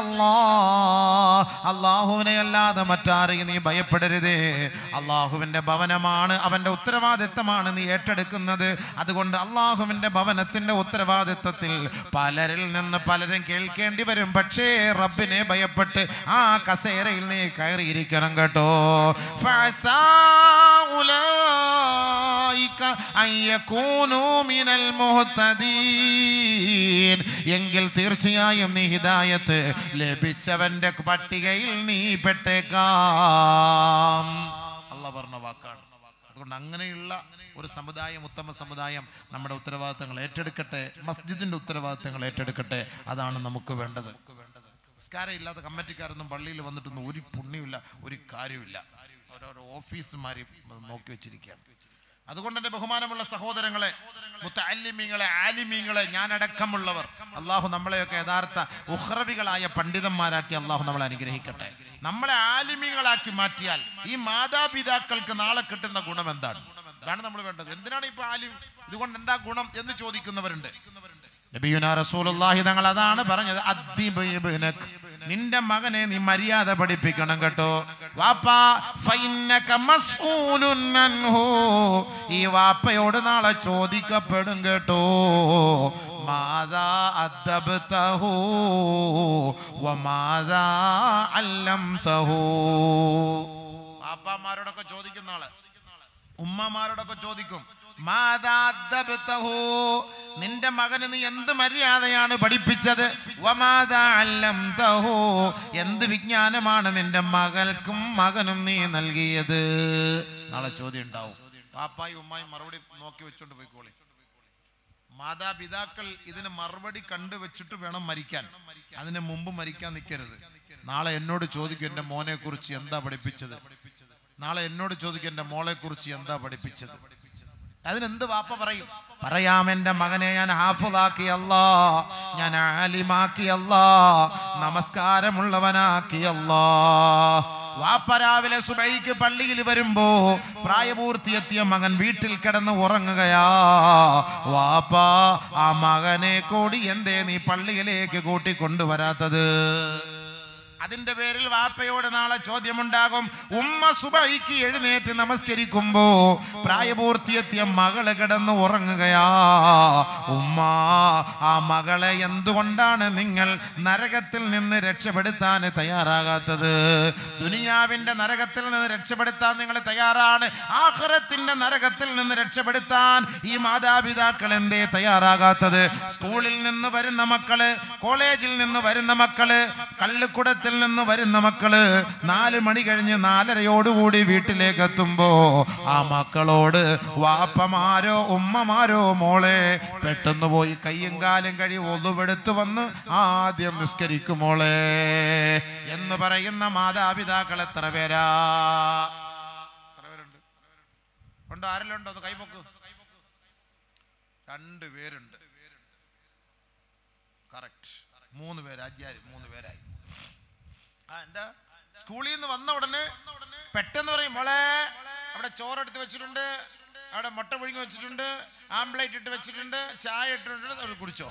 അള്ളാഹുവിനെ അല്ലാതെ മറ്റാരെയും നീ ഭയപ്പെടരുതേ അള്ളാഹുവിന്റെ ഭവനമാണ് അവന്റെ ഉത്തരവാദിത്തമാണ് നീ ഏറ്റെടുക്കുന്നത് അതുകൊണ്ട് അള്ളാഹുവിന്റെ ഭവനത്തിന്റെ ഉത്തരവാദിത്തത്തിൽ പലരിൽ നിന്ന് പലരും കേൾക്കേണ്ടി വരും പക്ഷേ റബ്ബിനെ ഭയപ്പെട്ട് ആ കസേരയിൽ നീ കയറിയിരിക്കണം കേട്ടോ ഫഅസാ ഉലൈക അൻ യകൂനൂ മിനൽ മുഹ്തദീൻ എങ്കിൽ തീർച്ചയായും നീ ഹിദായത്ത് ലഭിച്ചവന്റെ പട്ടികയിൽ നീ പെട്ടേക്കാം അല്ല പറഞ്ഞ വാക്കാണ് അതുകൊണ്ട് അങ്ങനെയുള്ള ഒരു സമുദായം ഉത്തമ സമുദായം നമ്മുടെ ഉത്തരവാദിത്തങ്ങൾ ഏറ്റെടുക്കട്ടെ മസ്ജിദിന്റെ ഉത്തരവാദിത്തങ്ങൾ ഏറ്റെടുക്കട്ടെ അതാണ് നമുക്ക് വേണ്ടത് നിസ്കാരം ഇല്ലാത്ത കമ്മിറ്റിക്കാരൊന്നും പള്ളിയിൽ വന്നിട്ടൊന്നും ഒരു പുണ്യമില്ല ഒരു കാര്യമില്ല ഓരോരോ ഓഫീസുമാരി നോക്കി വെച്ചിരിക്കുകയാണ് അതുകൊണ്ട് എൻ്റെ ബഹുമാനമുള്ള സഹോദരങ്ങളെ മുത്തല്ലിമീങ്ങളെ ആലിമീങ്ങളെ ഞാനടക്കമുള്ളവർ അള്ളാഹു നമ്മളെയൊക്കെ യഥാർത്ഥ ഉഹ്രവികളായ പണ്ഡിതന്മാരാക്കി അള്ളാഹു നമ്മളെ അനുഗ്രഹിക്കട്ടെ നമ്മളെ ആലിമീങ്ങളാക്കി മാറ്റിയാൽ ഈ മാതാപിതാക്കൾക്ക് നാളെ കിട്ടുന്ന ഗുണം എന്താണ് ഇതാണ് നമ്മൾ വേണ്ടത് എന്തിനാണ് ഇപ്പൊ ആലിം ഇതുകൊണ്ട് എന്താ ഗുണം എന്ന് ചോദിക്കുന്നവരുണ്ട് നബിയുന റസൂലുള്ളാഹി തങ്ങൾ അതാണ് പറഞ്ഞത് അദ്ദിബ് ഇബ്നക് നിന്റെ മകനെ നീ മര്യാദ പഠിപ്പിക്കണം കേട്ടോ വാപ്പാ ഫൈന്നക മസ്ഊലുൻ അൻഹു ഈ വാപ്പയോട് നാളെ ചോദിക്കപ്പെടും കേട്ടോ മാതാ അദ്ദബ്തഹു വമാതാ അല്ലംതഹു വാപ്പാമാരോടൊക്കെ ചോദിക്കുന്ന ആള് ഉമ്മമാരോടൊക്കെ ചോദിക്കും മാതാ അദ്ദബ്തഹു? നിന്റെ മകന് നീ എന്ത് മര്യാദയാണ് പഠിപ്പിച്ചത് വമാതാ അല്ലംതഹു? എന്ത് വിജ്ഞാനമാണ് നിന്റെ മകൾക്കും മകനും നീ നൽകിയത് നാളെ ചോദ്യം ഉണ്ടാവും പാപ്പായും ഉമ്മായും മറുപടി നോക്കി വെച്ചോണ്ട് പോയിക്കോളി മാതാപിതാക്കൾ ഇതിന് മറുപടി കണ്ടു വെച്ചിട്ട് വേണം മരിക്കാൻ അതിന് മുമ്പ് മരിക്കാൻ നിൽക്കരുത് നാളെ എന്നോട് ചോദിക്കും എൻ്റെ മോനെ കുറിച്ച് എന്താ പഠിപ്പിച്ചത് നാളെ എന്നോട് ചോദിക്കും എൻ്റെ മോളെ കുറിച്ച് എന്താ പഠിപ്പിച്ചത് അതിനെന്ത് വാപ്പ പറയും പറയാം എൻ്റെ മകനെ ഞാൻ ഹാഫിളാക്കി അല്ലാ ഞാൻ ആലിമാക്കി അല്ലാ നമസ്കാരമുള്ളവനാക്കി അല്ലാ വാപ്പ രാവിലെ സുബൈക്ക് പള്ളിയിൽ വരുമ്പോ പ്രായപൂർത്തിയെത്തിയ മകൻ വീട്ടിൽ കിടന്ന് ഉറങ്ങുകയാ വാപ്പ ആ മകനെ കൂടി എന്തേ നീ പള്ളിയിലേക്ക് കൂട്ടിക്കൊണ്ടുവരാത്തത് അതിന്റെ പേരിൽ വാപ്പയോട് നാളെ ചോദ്യമുണ്ടാകും ഉമ്മ സുബൈക്ക് എഴുന്നേറ്റ് നമസ്കരിക്കുമ്പോ പ്രായപൂർത്തിയെത്തിയ മകള് കിടന്ന് ഉറങ്ങുകയാ ഉമ്മ ആ മകളെ എന്തുകൊണ്ടാണ് നിങ്ങൾ നരകത്തിൽ നിന്ന് രക്ഷപ്പെടുത്താൻ തയ്യാറാകാത്തത് ദുനിയാവിന്റെ നരകത്തിൽ നിന്ന് രക്ഷപ്പെടുത്താൻ നിങ്ങൾ തയ്യാറാണ് ആഖിറത്തിന്റെ നരകത്തിൽ നിന്ന് രക്ഷപ്പെടുത്താൻ ഈ മാതാപിതാക്കൾ എന്തേ തയ്യാറാകാത്തത് സ്കൂളിൽ നിന്ന് വരുന്ന മക്കള് കോളേജിൽ നിന്ന് വരുന്ന മക്കള് കള്ളിക്കുടത്തിൽ നിന്ന് വരുന്ന മക്കള് നാല് മണി കഴിഞ്ഞ് നാലരയോടുകൂടി വീട്ടിലേക്ക് എത്തുമ്പോ ആ മക്കളോട് വാപ്പമാരോ ഉമ്മമാരോ മോളെ പെട്ടെന്ന് പോയി കയ്യും കാലും കഴി ഒതുവെടുത്ത് വന്ന് ആദ്യം നിസ്കരിക്കുമോളെ എന്ന് പറയുന്ന മാതാപിതാക്കൾ എത്ര പേരാ എത്ര പേരുണ്ട് ഉണ്ടോ ആരെല്ലാം ഉണ്ടോ അത് കൈപൊക്ക് രണ്ട് പേരുണ്ട് കറക്റ്റ് മൂന്ന് പേര് അജ്ഞാരി മൂന്ന് പേരായി ആ എന്താ സ്കൂളിൽ നിന്ന് വന്ന ഉടനെ പെട്ടെന്ന് പറയും മോളെ അവിടെ ചോറെടുത്ത് വെച്ചിട്ടുണ്ട് അവിടെ മുട്ട പുഴുങ്ങി വെച്ചിട്ടുണ്ട് ആംപ്ലേറ്റ് ഇട്ട് വെച്ചിട്ടുണ്ട് ചായ ഇട്ടിട്ടുണ്ട് അത് കുടിച്ചോ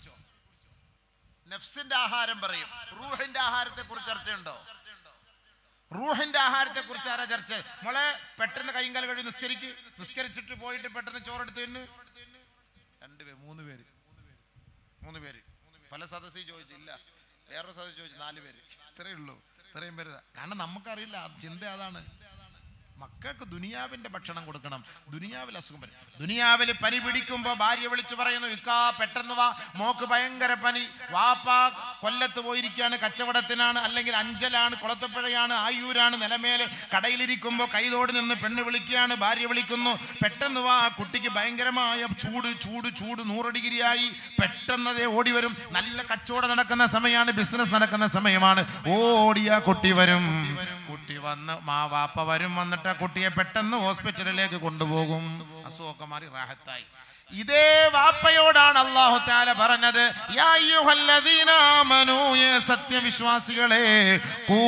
നെഫ്സിന്റെ ആഹാരം പറയും റൂഹിന്റെ ആഹാരത്തെ കുറിച്ച് ചർച്ചയുണ്ടോ റൂഹിന്റെ ആഹാരത്തെ കുറിച്ച് ആരാ ചർച്ച മോളെ പെട്ടെന്ന് കൈകാൽ കഴിയും നിസ്കരിക്ക് നിസ്കരിച്ചിട്ട് പോയിട്ട് പെട്ടെന്ന് ചോറെടുത്ത് തിന്ന് രണ്ട് പേര് മൂന്ന് പേര് മൂന്ന് പേര് പല സദസ്സിൽ ചോദിച്ചില്ല വേറൊരു സദസ്സ് ചോദിച്ചു നാല് പേര് ഇത്രയേ ഉള്ളൂ ഇത്രയും പേര് കാരണം നമുക്കറിയില്ല ആ ചിന്ത അതാണ് മക്കൾക്ക് ദുനിയാവിന്റെ ഭക്ഷണം കൊടുക്കണം ദുനിയാവിൽ അസുഖം വരും ദുനിയാവിൽ പനി പിടിക്കുമ്പോൾ ഭാര്യ വിളിച്ചു പറയുന്നു ഇക്കാ പെട്ടെന്ന് വാ മോക്ക് ഭയങ്കര പനി വാപ്പ കൊല്ലത്ത് പോയിരിക്കുകയാണ് കച്ചവടത്തിനാണ് അല്ലെങ്കിൽ അഞ്ചലാണ് കുളത്തപ്പുഴയാണ് ആയൂരാണ് നിലമേലെ കടയിലിരിക്കുമ്പോൾ കൈതോട് നിന്ന് പെണ്ണ് വിളിക്കുകയാണ് ഭാര്യ വിളിക്കുന്നു പെട്ടെന്ന് വാ ആ കുട്ടിക്ക് ഭയങ്കരമായ ചൂട് ചൂട് ചൂട് നൂറ് ഡിഗ്രിയായി പെട്ടെന്ന് അതേ ഓടി വരും നല്ല കച്ചവടം നടക്കുന്ന സമയമാണ് ബിസിനസ് നടക്കുന്ന സമയമാണ് ഓടിയ കുട്ടി വരും കുട്ടി വന്ന് മാ വാപ്പ വരും വന്നിട്ട് ആ കുട്ടിയെ പെട്ടെന്ന് ഹോസ്പിറ്റലിലേക്ക് കൊണ്ടുപോകും അസുഖമൊക്കെ മാറി റാഹത്തായി ഇതേ വാപ്പയോടാണ് അള്ളാഹു താല പറഞ്ഞത് യാ അയ്യുഹല്ലദീന ആമനൂ, ഏ സത്യവിശ്വാസികളെ ഖൂ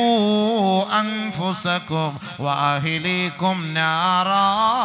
അൻഫുസകും വഅഹ്ലീകും നാറാ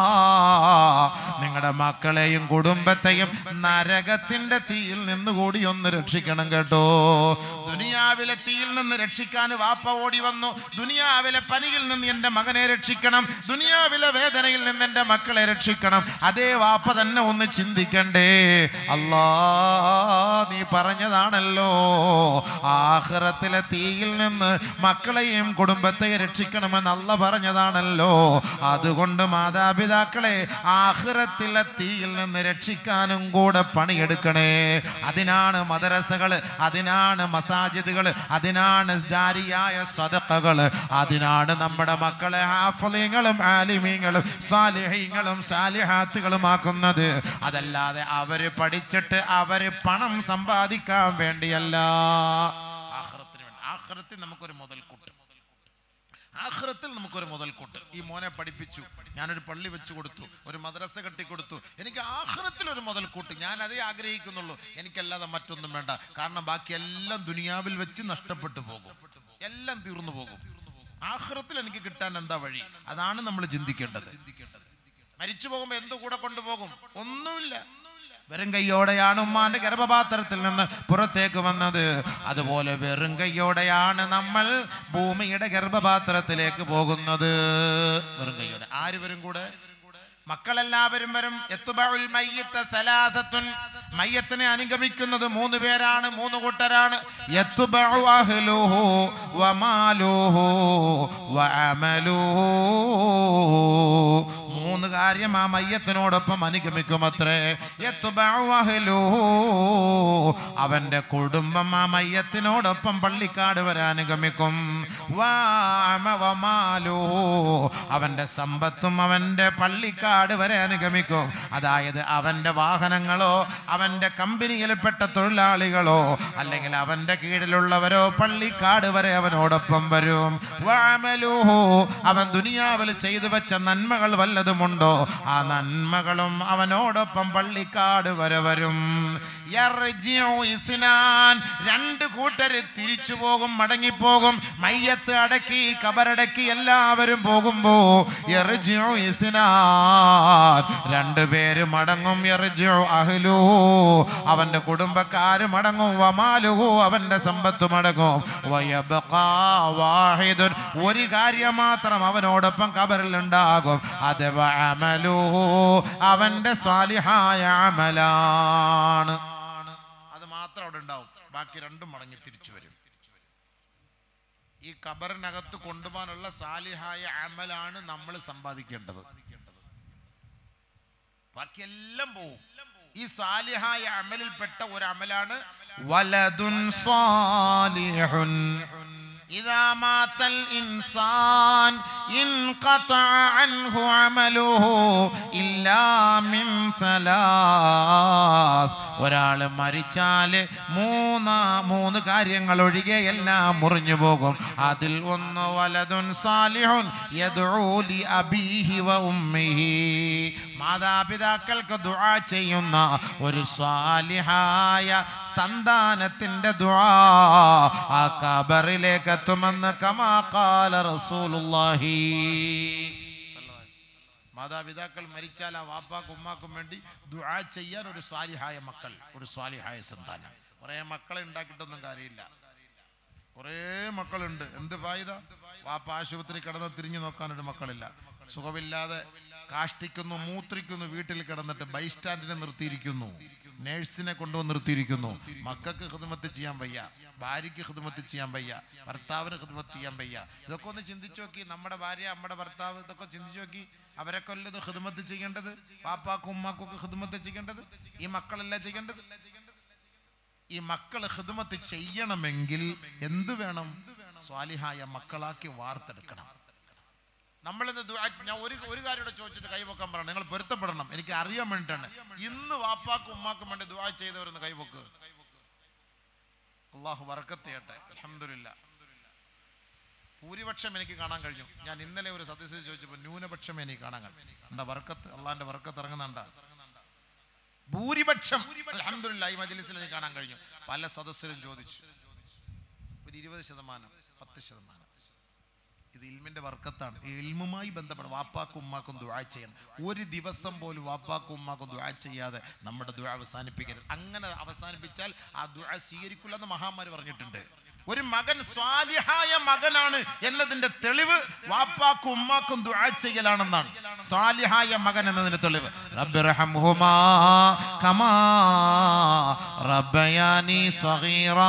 നിങ്ങളുടെ മക്കളെയും കുടുംബത്തെയും നരകത്തിന്റെ തീയിൽ നിന്ന് കൂടി ഒന്ന് രക്ഷിക്കണം കേട്ടോ ദുനിയാവിലെ തീയിൽ നിന്ന് രക്ഷിക്കാൻ വാപ്പ ഓടി വന്നു ദുനിയാവിലെ പനിയിൽ നിന്ന് എൻ്റെ മകനെ രക്ഷിക്കണം ദുനിയാവിലെ വേദനയിൽ നിന്ന് എൻ്റെ മക്കളെ രക്ഷിക്കണം അതേ വാപ്പ തന്നെ ഒന്ന് ചിന്തിക്കണ്ടേ അല്ലാ നീ പറഞ്ഞതാണല്ലോ ആഹ്റത്തിലെ തീയിൽ നിന്ന് മക്കളെയും കുടുംബത്തെയും രക്ഷിക്കണമെന്ന് അല്ല പറഞ്ഞതാണല്ലോ അതുകൊണ്ട് മാതാപിതാക്കളെ ആഹ്റത്തിലെ തീയിൽ നിന്ന് രക്ഷിക്കാനും കൂടെ പണിയെടുക്കണേ അതിനാണ് മദ്രസകൾ അതിനാണ് മസാജിദുകൾ അതിനാണ് ജാരിയായ സ്വതക്കകൾ അതിനാണ് നമ്മുടെ മക്കളെ ഹാഫലിങ്ങളും ആലിമീങ്ങളും സാലിഹീങ്ങളും സാലിഹാത്തുകളുമാക്കുന്നത് അതല്ലാതെ അവര് പഠിച്ചിട്ട് അവര് പണം സമ്പാദിക്കാൻ വേണ്ടിയല്ല ആഖിറത്തിന് വേണ്ടി ആഖിറത്തിൽ നമുക്കൊരു മുതൽക്കൂട്ട് ആഖിറത്തിൽ നമുക്കൊരു മുതൽക്കൂട്ട് ഈ മോനെ പഠിപ്പിച്ചു ഞാനൊരു പള്ളി വെച്ചു കൊടുത്തു ഒരു മദ്രസ കെട്ടിക്കൊടുത്തു എനിക്ക് ആഖിറത്തിൽ ഒരു മുതൽക്കൂട്ട് ഞാൻ അതേ ആഗ്രഹിക്കുന്നുള്ളൂ എനിക്കല്ലാതെ മറ്റൊന്നും വേണ്ട കാരണം ബാക്കി എല്ലാം ദുനിയാവിൽ വെച്ച് നഷ്ടപ്പെട്ടു പോകും എല്ലാം തീർന്നു പോകും ആഖിറത്തിൽ എനിക്ക് കിട്ടാൻ എന്താ വഴി അതാണ് നമ്മൾ ചിന്തിക്കേണ്ടത് മരിച്ചു പോകുമ്പോൾ എന്ത് കൂടെ കൊണ്ടുപോകും ഒന്നുമില്ല വെറും കൈയോടെയാണ് ഉമ്മാന്റെ ഗർഭപാത്രത്തിൽ നിന്ന് പുറത്തേക്ക് വന്നത് അതുപോലെ വെറും കൈയോടെയാണ് നമ്മൾ ഭൂമിയുടെ ഗർഭപാത്രത്തിലേക്ക് പോകുന്നത് വെറും കൈയോടെ ആര് വരും കൂടെ മക്കളെല്ലാവരും വരും എത്തുബഉൽ മയ്യിത്ത സലാസത്തുൻ മയ്യത്തിനെ അനുഗമിക്കുന്നത് മൂന്ന് പേരാണ് മൂന്ന് കൂട്ടരാണ് യത്തുബഉ അഹ്ലുഹു വമാലുഹു വഅമലുഹു മൂന്ന് കാര്യം ആ മയ്യത്തിനോടൊപ്പം അനുഗമിക്കുമത്രേ യത്തുബഉ അഹ്ലുഹു. അവന്റെ കുടുംബം ആ മയ്യത്തിനോടൊപ്പം പള്ളിക്കാട് വരെ അനുഗമിക്കും വാമ വമാലുഹു. അവന്റെ സമ്പത്തും അവന്റെ പള്ളിക്കാട് വരെ അനുഗമിക്കും അതായത് അവന്റെ വാഹനങ്ങളോ അവന്റെ കമ്പനിയിൽപ്പെട്ട തൊഴിലാളികളോ അല്ലെങ്കിൽ അവന്റെ കീഴിലുള്ളവരോ പള്ളിക്കാട് വരെ അവനോടൊപ്പം വരും വഅമലുഹു. അവൻ ദുനിയാവിൽ ചെയ്തു വെച്ച നന്മകൾ വല്ലതുമുണ്ടോ ആ നന്മകളും അവനോടൊപ്പം പള്ളിക്കാട് വരെ വരും യർജിഉ ഇസ്നാൻ രണ്ട് കൂട്ടര് തിരിച്ചു പോകും മടങ്ങിപ്പോകും മയ്യത്ത് അടക്കി കബറടക്കി എല്ലാവരും പോകുമ്പോ യർജിഉ ഇസ്നാൻ രണ്ട് പേര് മടങ്ങും യർജിഉ അഹ്ലു അവന്റെ കുടുംബക്കാര് മടങ്ങും വമാലുഹു അവന്റെ സമ്പത്ത് മടങ്ങും വയബ്ഖാ വാഹിദുൻ ഒരു കാര്യം മാത്രം അവനോടൊപ്പം കബറിൽ ഉണ്ടാകും അത് വഅമലുഹു അവന്റെ സ്വാലിഹായ അമലാണ് അത് മാത്രം അവിടെ ഉണ്ടാവും ബാക്കി രണ്ടും മടങ്ങി തിരിച്ചു വരും ഈ കബറിനകത്ത് കൊണ്ടുപോകാനുള്ള സാലിഹായ അമലാണ് നമ്മൾ സമ്പാദിക്കേണ്ടത് ബാക്കിയെല്ലാം പോവും ഈ സാലിഹായ അമലിൽപ്പെട്ട ഒരു അമലാണ് വലതുൻ സാലിഹുൻ إذا مات الإنسان انقطع عنه عمله إلا من ثلاث ഒരാൾ മരിച്ചാല് മൂന്ന് മൂന്ന് കാര്യങ്ങൾ ഒഴികെ എല്ലാം മുറിഞ്ഞു പോകും അതിൽ ഒന്ന് വലതുൻ സാലിഹുൻ യദ്ഉ ലി അബീഹി വ ഉമ്മിഹി മാതാപിതാക്കൾക്ക് ദുആ ചെയ്യുന്ന ഒരു സ്വാലിഹായ സന്താനത്തിന്റെ ദുആ ആ കബറിലേക്ക് എത്തുമെന്ന് കമാ ഖാല റസൂലുള്ളാഹി മാതാപിതാക്കൾ മരിച്ചാൽ ആ വാപ്പാക്കും ഉമ്മാക്കും വേണ്ടി ദുആ ചെയ്യാൻ ഒരു സ്വാലിഹായ മക്കൾ ഒരു സ്വാലിഹായ സന്താനം കുറേ മക്കളെ ഉണ്ടാക്കിയിട്ടൊന്നും കാര്യമില്ല കുറേ മക്കളുണ്ട് എന്ത് ഫായിദ വാപ്പ ആശുപത്രി കിടന്ന് തിരിഞ്ഞു നോക്കാനൊരു മക്കളില്ല സുഖമില്ലാതെ കാഷ്ടിക്കുന്നു മൂത്രിക്കുന്നു വീട്ടിൽ കിടന്നിട്ട് ബൈസ്റ്റാൻഡിനെ നിർത്തിയിരിക്കുന്നു നേഴ്സിനെ കൊണ്ടുവന്ന് നിർത്തിയിരിക്കുന്നു മക്കൾക്ക് ഹിദ്മത്ത് ചെയ്യാൻ വയ്യ ഭാര്യയ്ക്ക് ഹിദ്മത്ത് ചെയ്യാൻ വയ്യ ഭർത്താവിന് ഹിദ്മത്ത് ചെയ്യാൻ വയ്യ ഇതൊക്കെ ഒന്ന് ചിന്തിച്ചു നോക്കി നമ്മുടെ ഭാര്യ നമ്മുടെ ഭർത്താവ് ഇതൊക്കെ ചിന്തിച്ചു നോക്കി അവരൊക്കെ അല്ലത് ഹിദ്മത്ത് ചെയ്യേണ്ടത് പാപ്പാക്കും ഉമ്മാക്കും ഒക്കെ ഹിദ്മത്ത് ചെയ്യേണ്ടത് ഈ മക്കളല്ല ചെയ്യേണ്ടത് ഈ മക്കൾ ഹിദ്മത്ത് ചെയ്യണമെങ്കിൽ എന്ത് വേണം സ്വാലിഹായ മക്കളാക്കി വാർത്തെടുക്കണം നമ്മളിന്ന് ദുആ ചെ- ഞാൻ ഒരു ഒരു കാര്യം കൂടെ ചോദിച്ചിട്ട് കൈവക്കാൻ പറയണം നിങ്ങൾ പൊരുത്തപ്പെടണം എനിക്ക് അറിയാൻ വേണ്ടിയിട്ടാണ് ഇന്ന് വാപ്പാക്കും ഉമ്മാക്കും വേണ്ടി ദുആ ചെയ്തവരൊന്ന് കൈവക്ക് അള്ളാഹു വറക്കത്ത് ചെയ്യട്ടെ അൽഹംദുലില്ലാ ഭൂരിപക്ഷം എനിക്ക് കാണാൻ കഴിഞ്ഞു ഞാൻ ഇന്നലെ ഒരു സദസ്യ ചോദിച്ചപ്പോൾ ന്യൂനപക്ഷം എനിക്ക് കാണാൻ കഴിഞ്ഞു എന്താ വർക്കത്ത് അള്ളാന്റെ വർക്കത്ത് ഇറങ്ങുന്നുണ്ട ഭൂരിപക്ഷം അൽഹംദുലില്ലാ ഈ മജ്ലിസിൽ എനിക്ക് കാണാൻ കഴിഞ്ഞു പല സദസ്യരും ചോദിച്ചു ഒരു ഇരുപത് ശതമാനം പത്ത് ശതമാനം ഇത് ഇൽമിന്റെ വർക്കത്താണ് ഈ ഇൽമുമായി ബന്ധപ്പെട്ട് വാപ്പാക്കും ഉമ്മാക്കും ദുആ ചെയ്യണം ഒരു ദിവസം പോലും വാപ്പാക്കും ഉമ്മാക്കും ദുആ ചെയ്യാതെ നമ്മുടെ ദുആ അവസാനിപ്പിക്കരുത് അങ്ങനെ അവസാനിപ്പിച്ചാൽ ആ ദുആ സ്വീകരിക്കില്ല എന്ന് മഹാന്മാർ പറഞ്ഞിട്ടുണ്ട് ഒരു മകൻ സ്വാലിഹായ മകനാണ് എന്നതിന്റെ തെളിവ് വാപ്പാക്കും ഉമ്മാക്കും ദുആ ചെയ്യലാണെന്നാണ് സ്വാലിഹായ മകൻ എന്നതിന്റെ തെളിവ് റബ്ബിർഹംഹുമാ കമാ റബ്ബയാനി സഗീറാ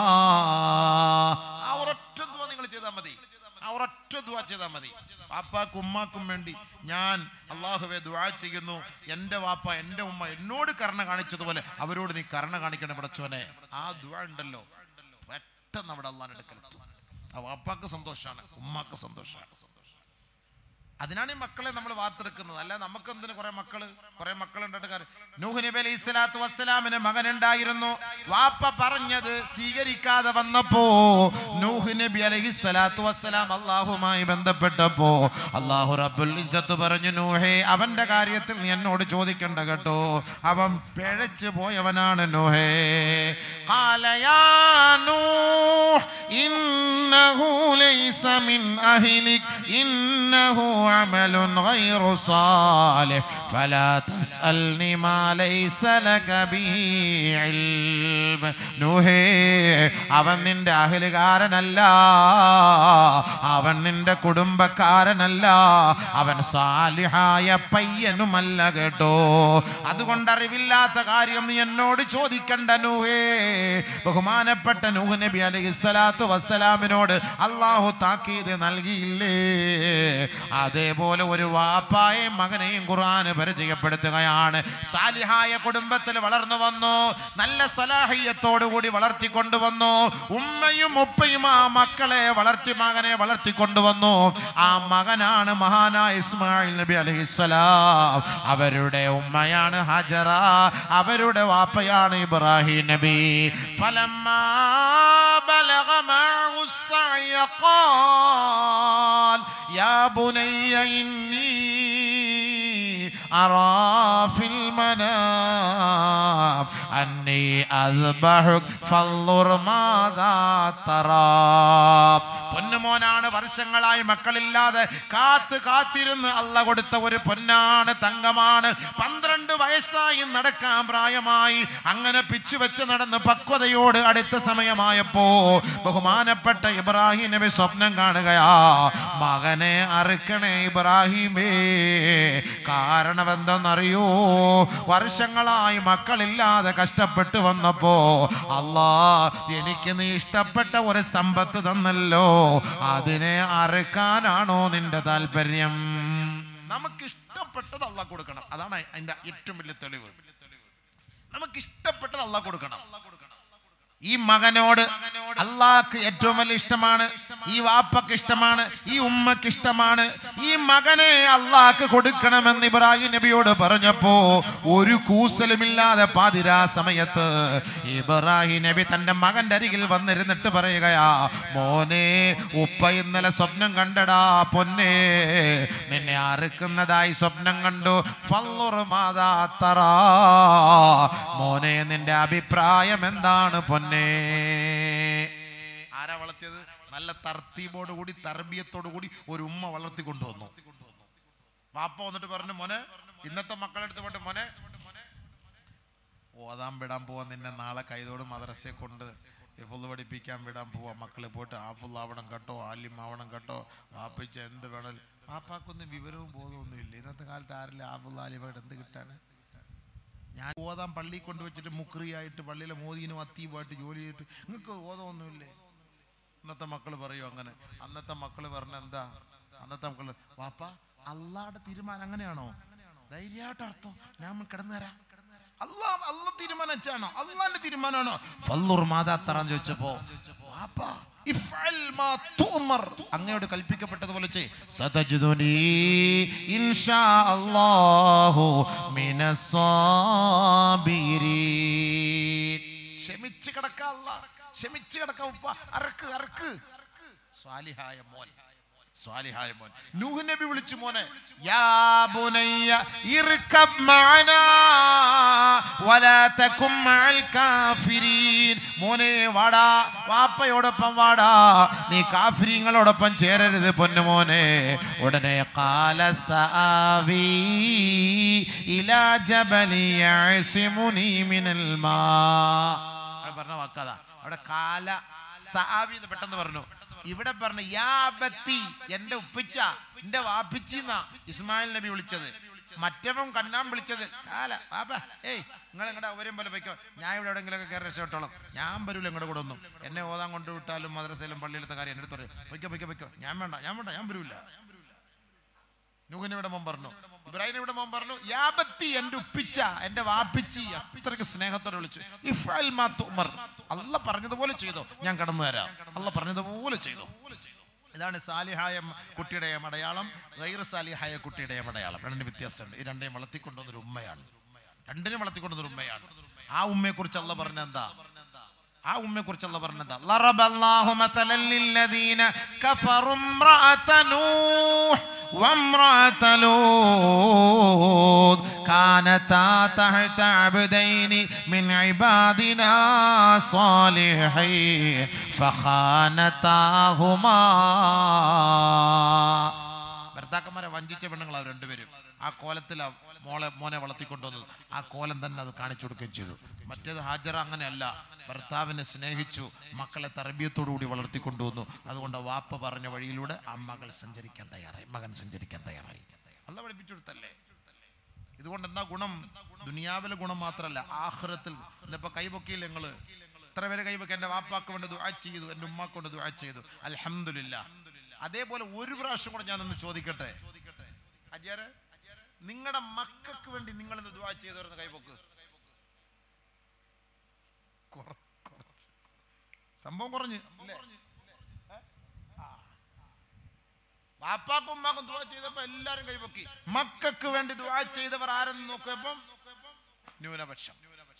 ആ ഒരൊറ്റ ദുആ നിങ്ങൾ ചെയ്താൽ മതി ആ ഒരൊറ്റ ദുആ ചെയ്താൽ മതി വാപ്പാക്കും ഉമ്മാക്കും വേണ്ടി ഞാൻ അള്ളാഹുവെ ദുആ ചെയ്യുന്നു എൻ്റെ വാപ്പ എൻ്റെ ഉമ്മ എന്നോട് കരുണ കാണിച്ചതുപോലെ അവരോട് നീ കരുണ കാണിക്കണം പടച്ചോനെ ആ ദുആ ഉണ്ടല്ലോ പെട്ടെന്ന് അവിടെ അള്ളാഹിന്റെ അടുക്കലെത്തും ആ വാപ്പാക്ക് സന്തോഷമാണ് ഉമ്മാക്ക് സന്തോഷമാണ് അതിനാണ് ഈ മക്കളെ നമ്മൾ വാർത്തെടുക്കുന്നത് അല്ല നമുക്ക് എന്തിന് കുറെ മക്കള് കുറെ മക്കളുണ്ടായിട്ട് കാര്യം നൂഹ് നബി അലൈഹി സ്വലാത്തു വസ്സലാമിന് മകനുണ്ടായിരുന്നു വാപ്പ പറഞ്ഞത് സ്വീകരിക്കാതെ വന്നപ്പോ നൂഹ് നബി അലൈഹി സ്വലാത്തു വസ്സലാം അള്ളാഹുമായി ബന്ധപ്പെട്ടപ്പോ അള്ളാഹു റബ്ബുൽ ഇസ്സത്ത് പറഞ്ഞു നൂഹേ അവന്റെ കാര്യത്തിൽ നീ എന്നോട് ചോദിക്കണ്ട കേട്ടോ അവൻ പിഴച്ചു പോയവനാണ് നൂഹേ قال يا نوح إنه ليس من أهلك إنه عمل غير صالح فلا تسألني ما ليس لك به علم നൂഹേ അവൻ നിന്റെ അഹലുകാരനല്ല അവൻ നിന്റെ കുടുംബക്കാരനല്ല അവൻ സാലിഹായ പയ്യനുമല്ല കേട്ടോ അതുകൊണ്ട് അറിവില്ലാത്ത കാര്യം നീ എന്നോട് ചോദിക്കണ്ട നൂഹേ ബഹുമാനപ്പെട്ട നൂഹ് നബി അലൈഹി സ്വലാത്തു വസ്സലാമിനോട് അള്ളാഹു താക്കീത് നൽകിയില്ലേ അതേപോലെ ഒരു വാപ്പായെയും മകനെയും ഖുർആന് പരിചയപ്പെടുത്തുകയാണ് സാലിഹായ കുടുംബത്തിൽ വളർന്നു വന്നു നല്ല സലാഹിയത്തോടു കൂടി വളർത്തിക്കൊണ്ടുവന്നു ഉമ്മയും ഉപ്പയും ആ മക്കളെ വളർത്തി മകനെ വളർത്തിക്കൊണ്ടുവന്നു ആ മകനാണ് മഹാനായ ഇസ്മായിൽ നബി അലൈഹിസ്സലാം അവരുടെ ഉമ്മയാണ് ഹജറ അവരുടെ വാപ്പയാണ് ഇബ്രാഹിം നബി ഫലമ്മാ بلغ معه السعي قال يا بني إني أرى في المنام أن അന്നീ അസ്ബഹുക് ഫൻളുർ മാദാ തറാ പൊന്നുമോനാണ് വർഷങ്ങളായി മക്കളില്ലാതെ കാത്ത് കാത്തിരുന്ന് അല്ല കൊടുത്ത ഒരു പൊന്നാണ് തങ്കമാണ് പന്ത്രണ്ട് വയസ്സായി നടക്കാൻ പ്രായമായി അങ്ങനെ പിച്ചു വെച്ച് നടന്ന് പക്വതയോട് അടുത്ത സമയമായപ്പോ ബഹുമാനപ്പെട്ട ഇബ്രാഹിം നബി സ്വപ്നം കാണുകയാ മകനെ അറുക്കണേ ഇബ്രാഹിമേ കാരണം എന്തെന്നറിയോ വർഷങ്ങളായി മക്കളില്ലാതെ കഷ്ടപ്പെട്ട് വന്നപ്പോ അല്ലാ എനിക്ക് നീ ഇഷ്ടപ്പെട്ട ഒരു സമ്പത്ത് തന്നല്ലോ അതിനെ അറുക്കാനാണോ നിന്റെ താല്പര്യം നമുക്ക് ഇഷ്ടപ്പെട്ടത് അല്ല കൊടുക്കണം അതാണ് അതിന്റെ ഏറ്റവും വലിയ തെളിവ് നമുക്ക് ഇഷ്ടപ്പെട്ടത് അല്ല കൊടുക്കണം ഈ മകനോട് അള്ളാഹ്ക്ക് ഏറ്റവും വലിയ ഇഷ്ടമാണ് ഈ വാപ്പക്ക് ഇഷ്ടമാണ് ഈ ഉമ്മക്ക് ഇഷ്ടമാണ് ഈ മകനെ അള്ളാഹ്ക്ക് കൊടുക്കണമെന്ന് ഇബ്രാഹിം നബിയോട് പറഞ്ഞപ്പോ ഒരു കൂസലുമില്ലാതെ പാതിരാ സമയത്ത് ഇബ്രാഹിം നബി തന്റെ മകന്റെ അരികിൽ വന്നിരുന്നിട്ട് പറയുകയാ മോനെ ഉപ്പ ഇന്നലെ സ്വപ്നം കണ്ടടാ പൊന്നെ നിന്നെ അറുക്കുന്നതായി സ്വപ്നം കണ്ടു ഫള്ളുർ മാതാ തറാ. മോനെ നിന്റെ അഭിപ്രായം എന്താണ് പൊന്നെ ആരാ വളർത്തിയത് നല്ല തർത്തീബോട് കൂടി തർബീയത്തോടു കൂടി ഒരു ഉമ്മ വളർത്തി കൊണ്ടുവന്നു വാപ്പ വന്നിട്ട് പറഞ്ഞു മോനെ ഇന്നത്തെ മക്കളെടുത്ത് പോയിട്ട് മോനെ ഓതാൻ വിടാൻ പോവാൻ നിന്നെ നാളെ കൈതോട് മദ്രസയെ കൊണ്ട് ഫുള്ള് പഠിപ്പിക്കാൻ വിടാൻ പോവാ മക്കളെ പോയിട്ട് ആഫുള്ളാവണം കേട്ടോ ആലിമാവണം കേട്ടോ വാപ്പിച്ച എന്ത് വേണം വാപ്പാക്കൊന്നും വിവരവും ബോധമൊന്നും ഇല്ല ഇന്നത്തെ കാലത്ത് ആരില്ല ആഫുള്ള ആലിമയുടെ എന്ത് കിട്ടാന് ഞാൻ ഓതാൻ പള്ളി കൊണ്ടുവച്ചിട്ട് മുക്രിയായിട്ട് പള്ളിയിലെ മോദീനും അത്തീവുമായിട്ട് ജോലി ചെയ്തിട്ട് നിങ്ങൾക്ക് ഓതമൊന്നുമില്ലേ ഇന്നത്തെ മക്കൾ പറയും അങ്ങനെ അന്നത്തെ മക്കൾ പറഞ്ഞ എന്താ അന്നത്തെ മക്കൾ വാപ്പ അള്ളാടെ തീരുമാനം അങ്ങനെയാണോ ധൈര്യമായിട്ട് അർത്ഥം ഞാൻ കിടന്നു തരാം അല്ലാ അല്ല തീരുമാനിച്ചാണോ അള്ളാന്റെ തീരുമാനമാണോ ഫല്ലൂർ മാതാത്തറാൻ ചോദിച്ചപ്പോ വാപ്പ ഇഫ്അൽ മാ തുഅ്മർ. അങ്ങയോട് കൽപ്പിക്കപ്പെട്ടതുപോലെ ചെയ് സതജിദുനി ഇൻഷാ അല്ലാഹു മിനസ് സാബിരീൻ ക്ഷമിച്ച് കിടക്കാം അല്ലാ ക്ഷമിച്ച് കിടക്കാം ഉപ്പ അറക്ക് അറക്ക് സ്വാലിഹായ മോൻ സ്വാലിഹായ മോൻ നൂഹ് നബി വിളിച്ചു മോനെ യാ ബുനയ്യ ഇർകബ് മഅനാ വലാ തകും മഅൽ കാഫിരീൻ മോനെ വാടാ വാപ്പയോടൊപ്പം വാടാ നീ കാഫിരീങ്ങളോടൊപ്പം ചേരരുത് പൊന്നുമോനെ ഉടനെ ഖാല സആവി ഇലാ ജബലി യഅസിമുനി മിനൽ മാ അവിടെ പറഞ്ഞ വാക്കതാ അവിടെ കാല സഹാബി എന്ന് പെട്ടെന്ന് പറഞ്ഞു ഇവിടെ പറഞ്ഞു യാ ബത്തി എന്റെ ഉപ്പിച്ച എന്റെ വാപ്പിച്ചി എന്നാ ഇസ്മായിൽ നബി വിളിച്ചത് മറ്റവൻ കണ്ണാൻ വിളിച്ചത് കാല വാപ്പ ഏയ് നിങ്ങൾ നിങ്ങളുടെ അവരും പോലെ പൊയ്ക്കോ ഞാൻ ഇവിടെ എവിടെയെങ്കിലുമൊക്കെ കയറി രക്ഷപ്പെട്ടോളാം ഞാൻ വരൂല നിങ്ങളുടെ കൂടെ ഒന്നും എന്നെ ഓതാൻ കൊണ്ടുവിട്ടാലും മദ്രസയിലും പള്ളിയിലത്തെ കാര്യം എൻ്റെ അടുത്ത് പറയും പൊയ്ക്കോ പൊയ്ക്കോ പൊയ്ക്കോ ഞാൻ വേണ്ട ഞാൻ വേണ്ട ഞാൻ വരൂല നൂഹിനിവിടെ മോൻ പറഞ്ഞു ഇബ്രാഹിം ഇവിടെ മോൻ പറഞ്ഞു യാബത്തി എന്റെ ഉപ്പിച്ച എന്റെ വാപ്പിച്ചി അത്രയ്ക്ക് സ്നേഹത്തോടെ വിളിച്ചു ഇഫ്അൽ മാ തുഅ്മർ അല്ല പറഞ്ഞതുപോലെ ചെയ്തോ ഞാൻ കടന്നു തരാം അല്ല പറഞ്ഞതുപോലെ ചെയ്തു ഇതാണ് സാലിഹായ മ- കുട്ടിയുടെയും അടയാളം ഗൈർ സാലിഹായ കുട്ടിയുടെയും അടയാളം രണ്ടിന് വ്യത്യാസമുണ്ട് ഈ രണ്ടേയും വളർത്തിക്കൊണ്ടുവന്നൊരു ഉമ്മയാണ് രണ്ടിനും വളർത്തിക്കൊണ്ടുവന്നൊരു ഉമ്മയാണ് ആ ഉമ്മയെ കുറിച്ച് അല്ല പറഞ്ഞ എന്താ ആ ഉമ്മയെ കുറിച്ച് അല്ല പറഞ്ഞത് ലറബല്ലാഹു മതലൻ ലില്ലദീന കഫറു ഇംറഅത നൂഹ് وامرأة لوط كانتا تحت عبدين من عبادنا صالحين فخانتاهما ഭർത്താക്കന്മാരെ വഞ്ചിച്ച പെണ്ണുങ്ങൾ അവർ രണ്ടുപേരും ആ കോലത്തിലാ മോളെ മോനെ വളർത്തിക്കൊണ്ടുവന്നത് ആ കോലം തന്നെ അത് കാണിച്ചു കൊടുക്കുകയും ചെയ്തു മറ്റേത് ഹാജറ അങ്ങനെയല്ല ഭർത്താവിനെ സ്നേഹിച്ചു മക്കളെ തർബീയത്തോടുകൂടി വളർത്തിക്കൊണ്ടുവന്നു അതുകൊണ്ട് വാപ്പ പറഞ്ഞ വഴിയിലൂടെ ആ മകൾ സഞ്ചരിക്കാൻ തയ്യാറായി മകൻ സഞ്ചരിക്കാൻ തയ്യാറായി അല്ല പഠിപ്പിച്ചു കൊടുത്തല്ലേ ഇതുകൊണ്ട് എന്താ ഗുണം ദുനിയാവിലെ ഗുണം മാത്രമല്ല ആഹ്റത്തിൽ ഇന്നിപ്പോ കൈപൊക്കിയില്ല നിങ്ങള് ഇത്ര പേര് കൈപൊക്കി എന്റെ വാപ്പാക്ക് വേണ്ടി ദുആ ചെയ്തു എന്റെ ഉമ്മാക്ക് കൊണ്ട് ദുആ ചെയ്തു അൽഹംദുലില്ലാ അതേപോലെ ഒരു പ്രാവശ്യം കൂടെ ഞാനൊന്ന് ചോദിക്കട്ടെ അജയരെ നിങ്ങളുടെ മക്കൾക്ക് വേണ്ടി നിങ്ങൾ ഇന്ന് ദുആ ചെയ്തവരുന്ന കൈപൊക്ക് കുറ- കുറച്ച്. സംഭവം കുറഞ്ഞ് ഇല്ലേ? ഏ? ആ. വാപ്പാക്കും ഉമ്മാക്കും ദുആ ചെയ്തപ്പോ എല്ലാരും കൈപൊക്കി മക്കൾക്ക് വേണ്ടി ദുആ ചെയ്തവർ ആരെന്ന് നോക്കിയപ്പം ന്യൂനപക്ഷം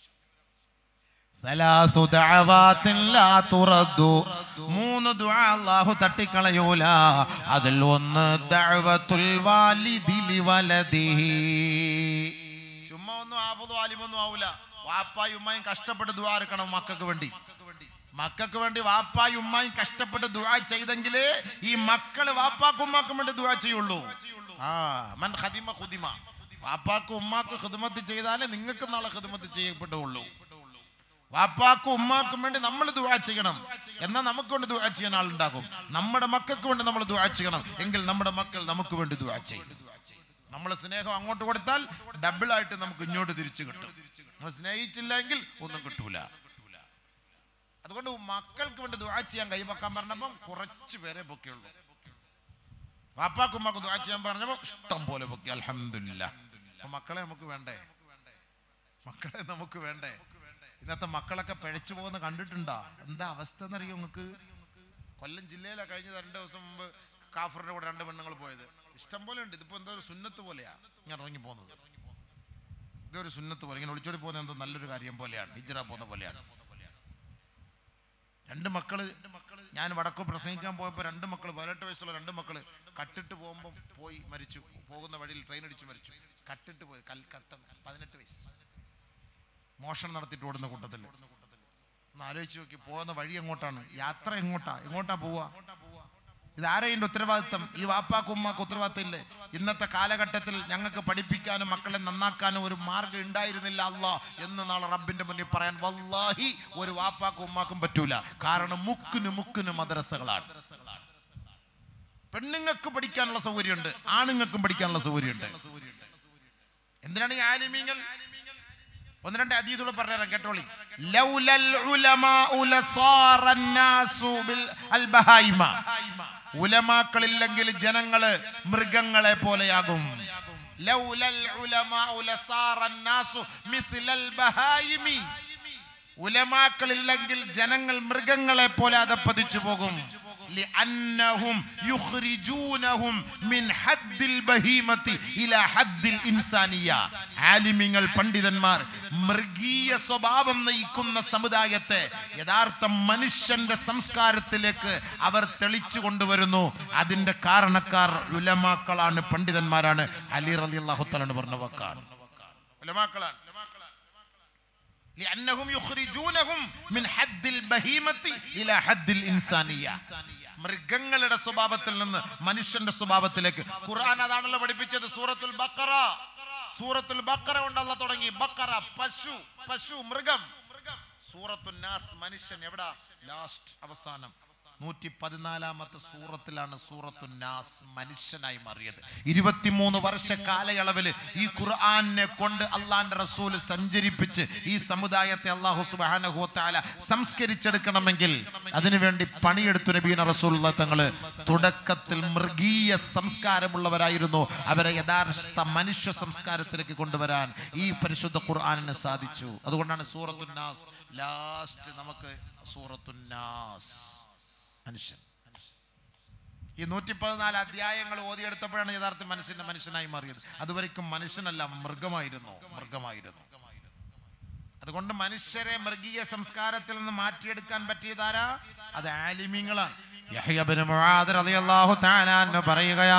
ثلاث دعوات لا ترد മൂന്ന് ദുആ അല്ലാഹു തട്ടിക്കളയൂല അതിൽ ഒന്ന് ദഅവത്തുൽ വാലിദി ലിവലദിഹി ചുമ്മാ ഒന്നും ആഫുദു ആലിമൊന്നും ആവൂല വാപ്പായും ഉമ്മയും കഷ്ടപ്പെട്ട് ദുആ എടുക്കണം മക്കൾക്ക് വേണ്ടി മക്കൾക്ക് വേണ്ടി വാപ്പായും ഉമ്മയും കഷ്ടപ്പെട്ട് ദുആ ചെയ്തെങ്കിലേ ഈ മക്കള് വാപ്പാക്കും ഉമ്മാക്കും വേണ്ടി ദുആ ചെയ്യുള്ളൂ ആ മൻ ഖദിമ ഖുദിമ വാപ്പാക്കും ഉമ്മാക്കും ഖിദ്മത്ത് ചെയ്താലേ നിങ്ങൾക്ക് നാളെ ഖിദ്മത്ത് ചെയ്യപ്പെടുള്ളൂ വാപ്പാക്കും ഉമ്മാക്കും വേണ്ടി നമ്മൾ ദുആ ചെയ്യണം എന്നാൽ നമുക്ക് വേണ്ടി ദുആ ചെയ്യാൻ ആളുണ്ടാകും നമ്മുടെ മക്കൾക്ക് വേണ്ടി നമ്മൾ ദുആ ചെയ്യണം എങ്കിൽ നമ്മുടെ മക്കൾ നമുക്ക് വേണ്ടി ദുആ ചെയ്യും നമ്മൾ സ്നേഹം അങ്ങോട്ട് കൊടുത്താൽ ഡബിൾ ആയിട്ട് നമുക്ക് ഇങ്ങോട്ട് തിരിച്ചു കിട്ടും നമ്മൾ സ്നേഹിച്ചില്ലെങ്കിൽ ഒന്നും കിട്ടൂല അതുകൊണ്ട് മക്കൾക്ക് വേണ്ടി ദുആ ചെയ്യാൻ കൈവക്കാൻ പറഞ്ഞപ്പം കുറച്ച് പേരെ പൊക്കിയുള്ളൂ വാപ്പാക്കും ഉമ്മാക്കും ദുആ ചെയ്യാൻ പറഞ്ഞപ്പോൾ ഇഷ്ടം പോലെ പൊക്കി അൽഹംദുലില്ലാ അപ്പൊ മക്കളെ നമുക്ക് വേണ്ടേ മക്കളെ നമുക്ക് വേണ്ടേ ഇന്നത്തെ മക്കളൊക്കെ പിഴച്ചു പോകുന്ന കണ്ടിട്ടുണ്ടോ എന്താ അവസ്ഥ എന്നറിയോ നിങ്ങൾക്ക് കൊല്ലം ജില്ലയിലാണ് കഴിഞ്ഞ രണ്ട് ദിവസം മുമ്പ് കാഫറിന്റെ കൂടെ രണ്ട് പെണ്ണുങ്ങൾ പോയത് ഇഷ്ടം പോലെ ഉണ്ട് ഇതിപ്പോ എന്തോ ഒരു സുന്നത്ത് പോലെയാ ഇങ്ങനെ ഇറങ്ങി പോകുന്നത് ഇതൊരു സുന്നത്ത് പോലെ ഇങ്ങനെ ഒളിച്ചോടി പോകുന്ന എന്തോ നല്ലൊരു കാര്യം പോലെയാണ് ഹിജ്റ പോകുന്ന പോലെയാണ് രണ്ട് മക്കള് ഞാൻ വടക്കു പ്രസംഗിക്കാൻ പോയപ്പോൾ രണ്ട് മക്കള് പതിനെട്ട് വയസ്സുള്ള രണ്ട് മക്കള് കട്ടിട്ട് പോകുമ്പോൾ പോയി മരിച്ചു പോകുന്ന വഴിയിൽ ട്രെയിൻ അടിച്ച് മരിച്ചു കട്ടിട്ട് പോയി കൽക്കട്ട പതിനെട്ട് വയസ്സ് മോഷണം നടത്തിയിട്ട് ഓടുന്ന കൂട്ടത്തിൽ ഒന്ന് ആലോചിച്ച് നോക്കി പോകുന്ന വഴി എങ്ങോട്ടാണ് യാത്ര എങ്ങോട്ടാ എങ്ങോട്ടാ പോവാ ഇതാരെയും ഉത്തരവാദിത്തം ഈ വാപ്പാക്കും ഉമ്മാക്കും ഉത്തരവാദിത്തം ഇല്ലേ ഇന്നത്തെ കാലഘട്ടത്തിൽ ഞങ്ങൾക്ക് പഠിപ്പിക്കാനും മക്കളെ നന്നാക്കാനും ഒരു മാർഗം ഉണ്ടായിരുന്നില്ല അല്ലാ എന്ന് നാളെ റബ്ബിന്റെ മുന്നിൽ പറയാൻ വല്ലാഹി ഒരു വാപ്പാക്കും ഉമ്മാക്കും പറ്റൂല കാരണം മുക്കിന് മുക്കിന് മദ്രസകളാണ് പെണ്ണുങ്ങൾക്ക് പഠിക്കാനുള്ള സൗകര്യമുണ്ട് ആണുങ്ങൾക്കും പഠിക്കാനുള്ള സൗകര്യമുണ്ട് എന്തിനാണ് ഈ ആലിമീങ്ങൾ ഒന്ന് രണ്ട് അതീതുകൾ പറഞ്ഞുതരാം കേട്ടോളി ലൗലൽ ഉലമാഉ ലസാറ الناس ബിൽ അൽബഹായിമ ഉലമാക്കളില്ലെങ്കിൽ ജനങ്ങള് മൃഗങ്ങളെ പോലെയാകും ലൗലൽ ഉലമാഉ ലസാറ الناس മിസ്ല البهائم ഉലമാക്കളില്ലെങ്കിൽ ജനങ്ങൾ മൃഗങ്ങളെ പോലെ അതപ്പതിച്ചു പോകും لأنهم يخرجونهم من حد البهيمة إلى حد الإنسانية ആലിമ്യങ്ങൾ പണ്ഡിതന്മാർ മൃഗീയ സ്വഭാവം നയിക്കുന്ന സമുദായത്തെ യഥാർത്ഥ മനുഷ്യന്റെ സംസ്കാരത്തിലേക്ക് അവർ തെളിച്ചു കൊണ്ടുവരുന്നു അതിന്റെ കാരണക്കാർ ഉലമാക്കളാണ് പണ്ഡിതന്മാരാണ് അലി റലി അള്ളാഹുത്തലാണ് പറഞ്ഞ വക്കാണ് ഉലമാക്കളാണ് لأنهم يخرجونهم من حد البهيمة إلى حد الإنسانية മൃഗങ്ങളുടെ സ്വഭാവത്തിൽ നിന്ന് മനുഷ്യന്റെ സ്വഭാവത്തിലേക്ക് ഖുർആൻ അതാണല്ലോ പഠിപ്പിച്ചത് സൂറത്തുൽ ബക്കറ സൂറത്തുൽ ബക്കറ കൊണ്ടല്ല തുടങ്ങി ബക്കറ പശു പശു മൃഗം സൂറത്തുൽ നാസ് മനുഷ്യൻ എവിടാ ലാസ്റ്റ് അവസാനം നൂറ്റി പതിനാലാമത്തെ സൂറത്തിലാണ് സൂറത്തു നാസ് മനുഷ്യനായി മാറിയത് ഇരുപത്തിമൂന്ന് വർഷ കാലയളവിൽ ഈ ഖുർആാനെ കൊണ്ട് അള്ളാന്റെ റസൂല് സഞ്ചരിപ്പിച്ച് ഈ സമുദായത്തെ അള്ളാഹു സുബാനഹുത്താല സംസ്കരിച്ചെടുക്കണമെങ്കിൽ അതിനുവേണ്ടി പണിയെടുത്തു നബീന റസൂൽ തങ്ങള് തുടക്കത്തിൽ മൃഗീയ സംസ്കാരമുള്ളവരായിരുന്നു അവരെ യഥാർത്ഥ മനുഷ്യ സംസ്കാരത്തിലേക്ക് കൊണ്ടുവരാൻ ഈ പരിശുദ്ധ ഖുർആാനിന് സാധിച്ചു അതുകൊണ്ടാണ് സൂറത്തുന്നാസ് ലാസ്റ്റ് നമുക്ക് സൂറത്തുന്നാസ് മനുഷ്യൻ ഈ നൂറ്റി പതിനാല് അധ്യായങ്ങൾ ഓതിയെടുത്തപ്പോഴാണ് യഥാർത്ഥ മനുഷ്യന്റെ മനുഷ്യനായി മാറിയത് അതുവരെക്കും മനുഷ്യനല്ല മൃഗമായിരുന്നു മൃഗമായിരുന്നു അതുകൊണ്ട് മനുഷ്യരെ മൃഗീയ സംസ്കാരത്തിൽ നിന്ന് മാറ്റിയെടുക്കാൻ പറ്റിയതാരാ അത് ആലിമ്യങ്ങളാണ് യഹ്യ ഇബ്നു മുആദ് റളിയല്ലാഹു തആല അൻഹു പറയുകയാ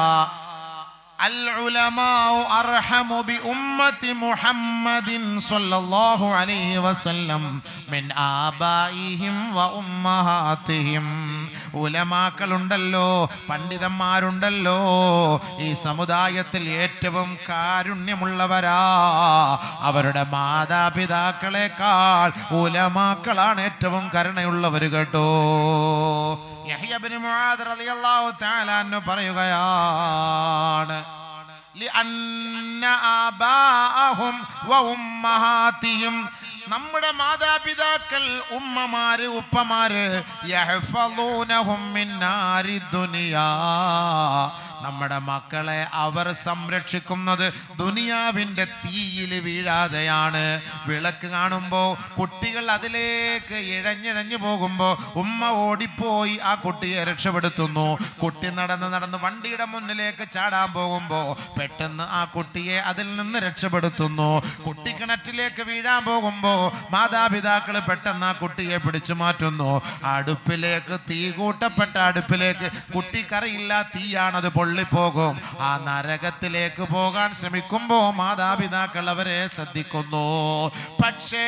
العلماء أرحم بأمة محمد صلى الله عليه وسلم من آبائهم وأمهاتهم ഉലമാക്കളുണ്ടല്ലോ പണ്ഡിതന്മാരുണ്ടല്ലോ ഈ സമുദായത്തിൽ ഏറ്റവും കാരുണ്യമുള്ളവരാ അവരുടെ മാതാപിതാക്കളെക്കാൾ ഉലമാക്കളാണ് ഏറ്റവും കരുണയുള്ളവർ കേട്ടോ യഹ്യബ്നു മുആദ് റളിയല്ലാഹു തആല അൻഹു പറയുകയാണ് لأن آباءهم وأمهاتهم നമ്മുടെ മാതാപിതാക്കൾ ഉമ്മമാര് ഉപ്പമാര് യഹ്ഫളൂനഹും മിൻ നാരി ദുനിയാ നമ്മുടെ മക്കളെ അവർ സംരക്ഷിക്കുന്നത് ദുനിയാവിൻ്റെ തീയിൽ വീഴാതെയാണ് വിളക്ക് കാണുമ്പോൾ കുട്ടികൾ അതിലേക്ക് ഇഴഞ്ഞിഴഞ്ഞു പോകുമ്പോൾ ഉമ്മ ഓടിപ്പോയി ആ കുട്ടിയെ രക്ഷപ്പെടുത്തുന്നു കുട്ടി നടന്ന് നടന്ന് വണ്ടിയുടെ മുന്നിലേക്ക് ചാടാൻ പോകുമ്പോൾ പെട്ടെന്ന് ആ കുട്ടിയെ അതിൽ നിന്ന് രക്ഷപ്പെടുത്തുന്നു കുട്ടി കിണറ്റിലേക്ക് വീഴാൻ പോകുമ്പോൾ മാതാപിതാക്കൾ പെട്ടെന്ന് ആ കുട്ടിയെ പിടിച്ചു മാറ്റുന്നു അടുപ്പിലേക്ക് തീ കൂട്ടപ്പെട്ട അടുപ്പിലേക്ക് കുട്ടിക്കറിയില്ല തീയാണത് പൊള്ളി പൊള്ളിപ്പോകും ആ നരകത്തിലേക്ക് പോകാൻ ശ്രമിക്കുമ്പോൾ മാതാപിതാക്കൾ അവരെ ശ്രദ്ധിക്കുന്നു പക്ഷേ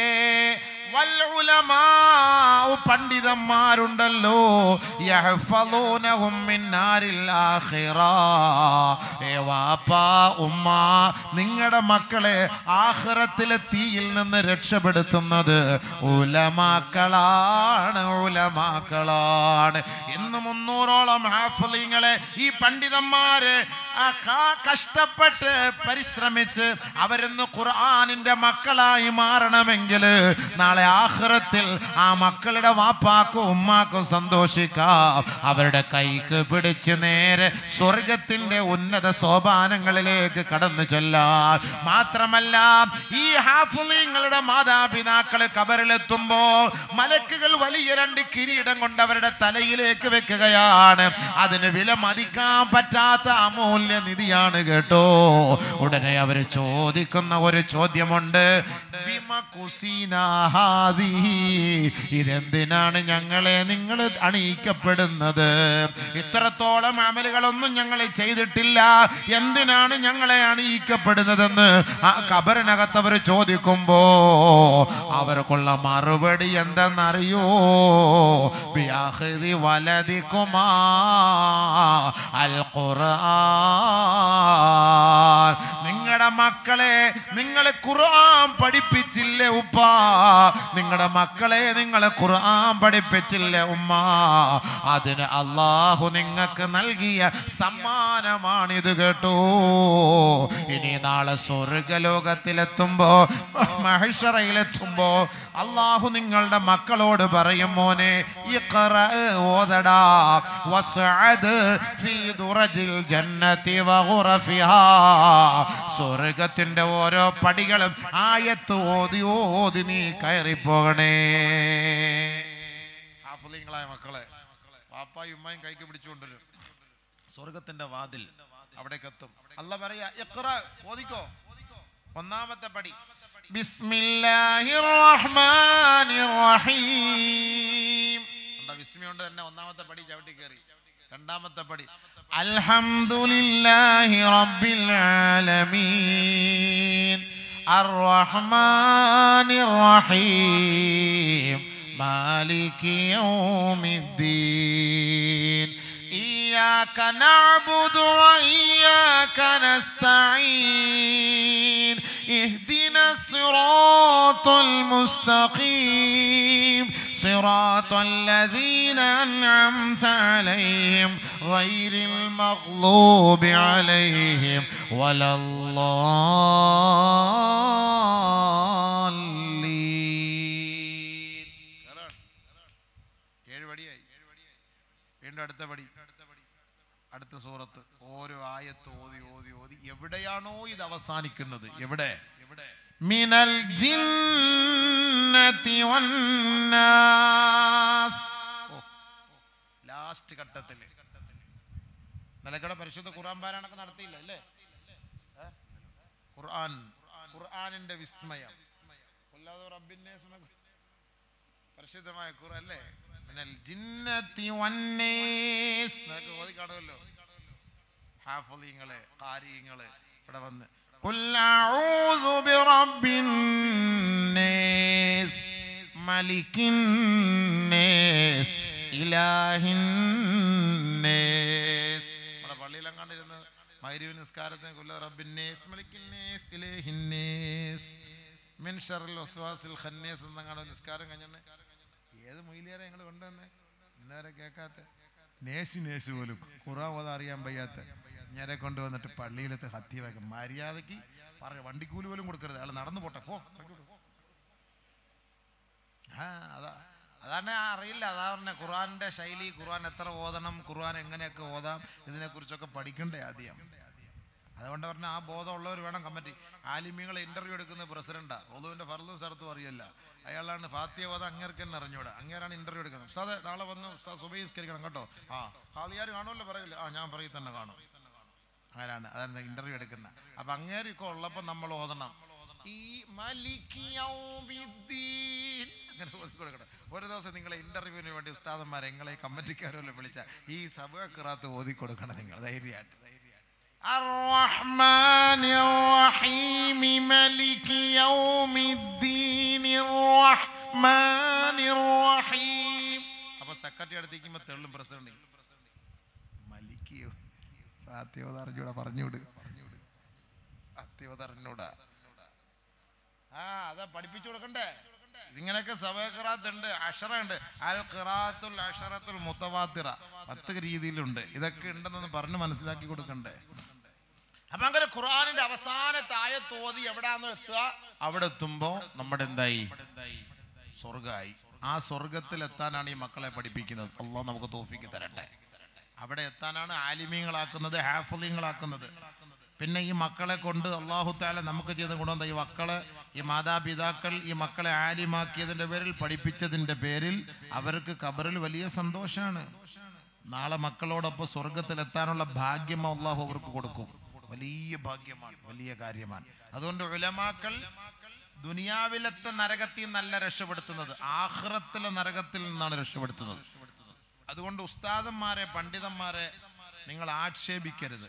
വൽഉലമാഉ പണ്ഡിതന്മാരുണ്ടല്ലോ യഹ്ഫളൂനഹും മിൻ നാരിൽ ആഖിറ ഏ വാപ്പാ ഉമ്മ നിങ്ങളുടെ മക്കളെ ആഖിറത്തിലെ തീയിൽ നിന്ന് രക്ഷപ്പെടുത്തുന്നത് ഉലമാക്കളാണ് ഉലമാക്കളാണ് ഇന്ന് മുന്നൂറോളം ഹാഫലിങ്ങളെ ഈ പണ്ഡിതന്മാര് ആ കാ- കഷ്ടപ്പെട്ട് പരിശ്രമിച്ച് അവരിന്ന് ഖുർആാനിന്റെ മക്കളായി മാറണമെങ്കിൽ നാളെ ആഖിറത്തിൽ ആ മക്കളുടെ വാപ്പാക്കും ഉമ്മാക്കും സന്തോഷിക്കാം അവരുടെ കൈക്ക് പിടിച്ച് നേരെ സ്വർഗത്തിന്റെ ഉന്നത സോപാനങ്ങളിലേക്ക് കടന്നു ചെല്ലാൻ മാത്രമല്ല ഈ ഹാഫുലിങ്ങളുടെ മാതാപിതാക്കള് കബറിലെത്തുമ്പോ മലക്കുകൾ വലിയ രണ്ട് കിരീടം കൊണ്ട് അവരുടെ തലയിലേക്ക് വെക്കുകയാണ് അതിന് വില മതിക്കാൻ പറ്റാത്ത അമൂല്യ നിധിയാണ് കേട്ടോ ഉടനെ അവര് ചോദിക്കുന്ന ഒരു ചോദ്യമുണ്ട് ബിമ കുസീനാ ഹാദിഹി. ഇതെന്തിനാണ് ഞങ്ങളെ നിങ്ങൾ അണിയിക്കപ്പെടുന്നത് ഇത്രത്തോളം അമലുകളൊന്നും ഞങ്ങൾ ചെയ്തിട്ടില്ല എന്തിനാണ് ഞങ്ങളെ അണിയിക്കപ്പെടുന്നതെന്ന് ആ കബറിനകത്ത് അവർ ചോദിക്കുമ്പോ അവർക്കുള്ള മറുപടി എന്തെന്നറിയോ ബിയാഹിദി വലതിക്കുമാ അൽ ഖുർആൻ നിങ്ങളുടെ മക്കളെ നിങ്ങൾ ഖുർആൻ പഠിപ്പിച്ചില്ലേ ഉപ്പ നിങ്ങളുടെ മക്കളെ നിങ്ങൾ ഖുർആൻ പഠിപ്പിച്ചില്ലേ ഉമ്മ അതിന് അള്ളാഹു നിങ്ങൾക്ക് നൽകിയ സമ്മാനമാണിത് കേട്ടോ ഇനി നാളെ സ്വർഗലോകത്തിലെത്തുമ്പോ മഹിഷറയിലെത്തുമ്പോ അള്ളാഹു നിങ്ങളുടെ മക്കളോട് പറയും മോനെ ഇഖ്റ ഓതടാ വസ്അദ് ഫീ ദുറജിൽ ജന്നതി വഗുറഫിഹാ സ്വർഗത്തിന്റെ ഓരോ പടികളും ആയത്ത് ഓതി ഓതി നീ കയറിപ്പോകണേ ഹാഫിളീങ്ങളായ മക്കളെ പാപ്പായും ഉമ്മയും കൈക്ക് പിടിച്ചുകൊണ്ടുവരും സ്വർഗത്തിന്റെ വാതിൽ അവിടേക്ക് എത്തും അല്ല പറയാ ഇഖ്റ ഓതിക്കോ ഒന്നാമത്തെ പടി ബിസ്മില്ലാഹിർ റഹ്മാനിർ റഹീം എന്താ ബിസ്മി കൊണ്ട് തന്നെ ഒന്നാമത്തെ പടി ചവിട്ടി കയറി രണ്ടാമത്തെ പടി അൽഹംദുലില്ലാഹി റബ്ബിൽ ആലമീൻ അർറഹ്മാനിർ റഹീം മാലികി യൗമിദ്ദീൻ إياك نعبد وإياك نستعين اهدنا الصراط المستقيم صراط الذين أنعمت عليهم غير المغلوب عليهم ولا الضالين ഏഴ് പടിയായി വീണ്ടും അടുത്ത പടി അടുത്ത സൂറത്ത് ഓരോ ആയത്ത് ഓതി ഓതി ഓതി എവിടെയാണോ ഇത് അവസാനിക്കുന്നത് എവിടെ എവിടെ മിനൽ ജിന്നതി വന്നാസ് ലാസ്റ്റ് ഘട്ടത്തിൽ നിലക്കട പരിശുദ്ധ ഖുർആൻ പാരായണൊക്കെ നടത്തിയില്ല അല്ലേ ഏ? ഖുർആൻ ഖുർആനിന്റെ വിസ്മയം കൊല്ലാതെ റബ്ബിന്നേസ് എന്നൊക്കെ പരിശുദ്ധമായ ഖുർ അല്ലേ മിനൽ ജിന്നത്തി വന്നേസ് നിനക്ക് ഓതി കാണുമല്ലോ ഹാഫലിങ്ങളെ കാരിയങ്ങളെ ഇവിടെ വന്ന് قل أعوذ برب الناس ملك الناس إله الناس നമ്മുടെ പള്ളിയിലെങ്ങാണ്ടിരുന്ന് മൈരൂവ് നിസ്കാരത്തിന് കൊല്ല റബ്ബിന്നേസ് മലിക്കിന്നേസ് ഇലേഹിന്നേസ് മിൻ ഷറിൽ വസ്വാസിൽ ഖന്നേസ് എന്നങ്ങാണ്ട് നിസ്കാരം കഴിഞ്ഞാണ് ഏത് മൊയിലേറെ ഞങ്ങൾ കൊണ്ടുവന്നേ ഇന്നേരെ കേൾക്കാത്ത നേശു നേശു പോലും ഖുറാൻ ഓതാ അറിയാൻ വയ്യാത്ത ഞാനെ കൊണ്ടുവന്നിട്ട് പള്ളിയിലത്തെ ഹത്യ വെക്കും മര്യാദയ്ക്ക് പറ വണ്ടിക്കൂലി പോലും കൊടുക്കരുത് അയാൾ നടന്നു പോട്ടെ പോ ആ അതാ അതാണ് അറിയില്ല അതാ പറഞ്ഞ ഖുർആന്റെ ശൈലി ഖുർആൻ എത്ര ഓതണം ഖുർആൻ എങ്ങനെയൊക്കെ ഓതാം ഇതിനെക്കുറിച്ചൊക്കെ പഠിക്കണ്ടേ ആദ്യം അതുകൊണ്ട് പറഞ്ഞാൽ ആ ബോധമുള്ളവർ വേണം കമ്മിറ്റി ആലിമ്യങ്ങളെ ഇന്റർവ്യൂ എടുക്കുന്ന പ്രസിഡന്റാ ഒതുവിന്റെ ഫർദും സ്ഥലത്തും അറിയില്ല അയാളാണ് ഫാത്തിയ ഓത അങ്ങേർക്ക് തന്നെ അറിഞ്ഞൂടാ അങ്ങേരാണ് ഇന്റർവ്യൂ എടുക്കുന്നത് ഉസ്താദ് നാളെ വന്ന് ഉസ്താദ് സുബഹിസ്കരിക്കണം കേട്ടോ ആ ഹാളിയാർ കാണുമല്ലോ പറയില്ല ആ ഞാൻ പറയും തന്നെ കാണും ആരാണ് അതാണ് ഇന്റർവ്യൂ എടുക്കുന്നത് അപ്പൊ അങ്ങേരിക്കെ ഉള്ളപ്പോൾ നമ്മൾ ഓതണം ഈ മലിക് യൗമിദ്ദീൻ അങ്ങനെ ഓതി കൊടുക്കണം ഒരു ദിവസം നിങ്ങളെ ഇന്റർവ്യൂവിന് വേണ്ടി ഉസ്താദന്മാരെ നിങ്ങളെ കമ്മിറ്റിക്കാരെല്ലാം വിളിച്ച ഈ സബ ഖിറാത്ത് ഓതി കൊടുക്കണം നിങ്ങൾ ധൈര്യമായിട്ട് الرحمن الرحيم ملك يوم الدين الرحمن الرحيم അപ്പൊ സെക്രട്ടറി അടുത്തേക്കുമ്പോ തെള്ളും പ്രസിഡന്റ് മലിക്കിയോ ഫാത്തിയോത് അറിഞ്ഞൂടാ പറഞ്ഞുവിട് ഫാത്തിയോത് അറിഞ്ഞൂടാ ആ അതാ പഠിപ്പിച്ചു കൊടുക്കണ്ടേ ഇതിങ്ങനെയൊക്കെ സബഖറാത്ത് ഉണ്ട് അഷറ ഉണ്ട് അൽ ഖിറാത്തുൽ അഷറത്തുൽ മുത്തവാത്തിറ പത്ത് രീതിയിലുണ്ട് ഇതൊക്കെ ഉണ്ടെന്നൊന്ന് പറഞ്ഞ് മനസ്സിലാക്കി കൊടുക്കണ്ടേ അപ്പൊ അങ്ങനെ ഖുർആാനിന്റെ അവസാനത്തെ ആയത്ത് ഓതി എവിടാന്നോ എത്തുക അവിടെ എത്തുമ്പോ നമ്മുടെ എന്തായി സ്വർഗമായി ആ സ്വർഗത്തിൽ എത്താനാണ് ഈ മക്കളെ പഠിപ്പിക്കുന്നത് അള്ളാഹ് നമുക്ക് തോഫിക്ക് തരട്ടെ അവിടെ എത്താനാണ് ആലിമീങ്ങളാക്കുന്നത് ഹാഫലിങ്ങളാക്കുന്നത് പിന്നെ ഈ മക്കളെ കൊണ്ട് അള്ളാഹു താല നമുക്ക് ചെയ്ത ഗുണം എന്താ ഈ മക്കളെ ഈ മാതാപിതാക്കൾ ഈ മക്കളെ ആലിമാക്കിയതിന്റെ പേരിൽ പഠിപ്പിച്ചതിന്റെ പേരിൽ അവർക്ക് കബറിൽ വലിയ സന്തോഷമാണ് നാളെ മക്കളോടൊപ്പം സ്വർഗത്തിലെത്താനുള്ള ഭാഗ്യം അള്ളാഹു അവർക്ക് കൊടുക്കും വലിയ ഭാഗ്യമാണ് വലിയ കാര്യമാണ് അതുകൊണ്ട് ഉലമാക്കൾ ദുനിയാവിലത്തെ നരകത്തിൽ നിന്നല്ല രക്ഷപ്പെടുത്തുന്നത് ആഹ്റത്തിലെ നരകത്തിൽ നിന്നാണ് രക്ഷപ്പെടുത്തുന്നത് അതുകൊണ്ട് ഉസ്താദന്മാരെ പണ്ഡിതന്മാരെ നിങ്ങൾ ആക്ഷേപിക്കരുത്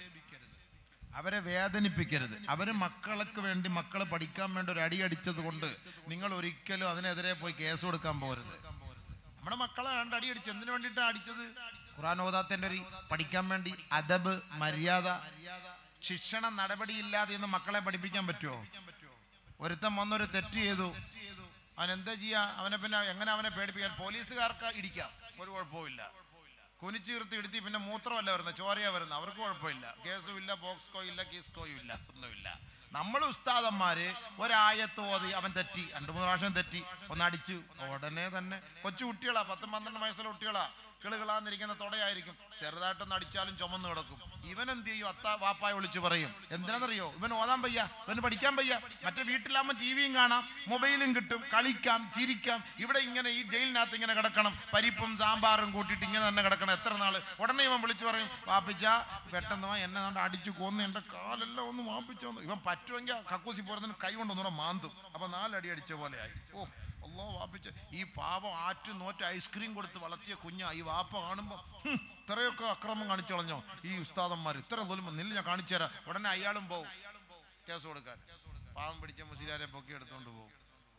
അവരെ വേദനിപ്പിക്കരുത് അവര് മക്കൾക്ക് വേണ്ടി മക്കൾ പഠിക്കാൻ വേണ്ടി ഒരു അടി അടിച്ചത് കൊണ്ട് നിങ്ങൾ ഒരിക്കലും അതിനെതിരെ പോയി കേസ് കൊടുക്കാൻ പോരുത് നമ്മുടെ മക്കളെ രണ്ട് അടി അടിച്ചു എന്തിനു വേണ്ടിയിട്ടാണ് അടിച്ചത് ഖുറാൻ ഓതാത്തന്റെ ഒരു പഠിക്കാൻ വേണ്ടി അദബ് മര്യാദ ശിക്ഷണ നടപടിയില്ലാതെ ഇന്ന് മക്കളെ പഠിപ്പിക്കാൻ പറ്റുമോ ഒരുത്തൻ വന്നൊരു തെറ്റ് ചെയ്തു അവൻ എന്താ ചെയ്യാ അവനെ പിന്നെ എങ്ങനെ അവനെ പേടിപ്പിക്കാൻ പോലീസുകാർക്ക് ഇടിക്കാം ഒരു കുഴപ്പമില്ല കുനിച്ചീർത്തി ഇടുത്തി പിന്നെ മൂത്രമല്ല വരുന്നത് ചോരയാ വരുന്നത് അവർക്ക് കുഴപ്പമില്ല കേസും ഇല്ല ബോക്സ്കോ ഇല്ല കീസ്കോയും ഇല്ല ഒന്നുമില്ല നമ്മൾ ഉസ്താദന്മാര് ഒരായത്ത് ഓതി അവൻ തെറ്റി രണ്ടു മൂന്ന് പ്രാവശ്യം തെറ്റി ഒന്ന് അടിച്ചു ഉടനെ തന്നെ കൊച്ചു കുട്ടികളാ പത്തും പന്ത്രണ്ട് വയസ്സുള്ള കുട്ടികളാ കിളുകളാന്നിരിക്കുന്ന തുടയായിരിക്കും ചെറുതായിട്ടൊന്ന് അടിച്ചാലും ചുമന്ന് കിടക്കും ഇവൻ എന്ത് ചെയ്യും അത്ത വാപ്പായ വിളിച്ചു പറയും എന്തിനാണെന്നറിയോ ഇവൻ ഓതാൻ വയ്യ ഇവന് പഠിക്കാൻ വയ്യ മറ്റേ വീട്ടിലാകുമ്പോൾ ടി വിയും കാണാം മൊബൈലും കിട്ടും കളിക്കാം ചിരിക്കാം ഇവിടെ ഇങ്ങനെ ഈ ജയിലിനകത്ത് ഇങ്ങനെ കിടക്കണം പരിപ്പും സാമ്പാറും കൂട്ടിയിട്ട് ഇങ്ങനെ തന്നെ കിടക്കണം എത്ര നാള് ഉടനെ ഇവൻ വിളിച്ചു പറയും വാപ്പിച്ച പെട്ടെന്ന് വാ എന്നെ കൊണ്ട് അടിച്ചു കൊന്ന് എൻ്റെ കാലെല്ലാം ഒന്ന് വാപ്പിച്ചോന്ന് ഇവൻ പറ്റുമെങ്കിൽ കക്കൂസി പോരുന്നതിന് കൈ കൊണ്ടൊന്നുകൂടെ മാന്തും അപ്പൊ നാലടി അടിച്ച പോലെയായി ഓ അല്ലോ വാപ്പിച്ച് ഈ പാപം ആറ്റ് നോറ്റ് ഐസ്ക്രീം കൊടുത്ത് വളർത്തിയ കുഞ്ഞാ ഈ വാപ്പ കാണുമ്പോൾ ഇത്രയൊക്കെ അക്രമം കാണിച്ചു കളഞ്ഞോ ഈ ഉസ്താദന്മാർ ഇത്ര തോലുമ്പോൾ നില്ല ഞാൻ കാണിച്ചു തരാം ഉടനെ അയാളും പോവും കേസ് കൊടുക്കാൻ പാവം പിടിച്ച മുസ്ലിയാരെ പൊക്കി എടുത്തോണ്ട് പോകും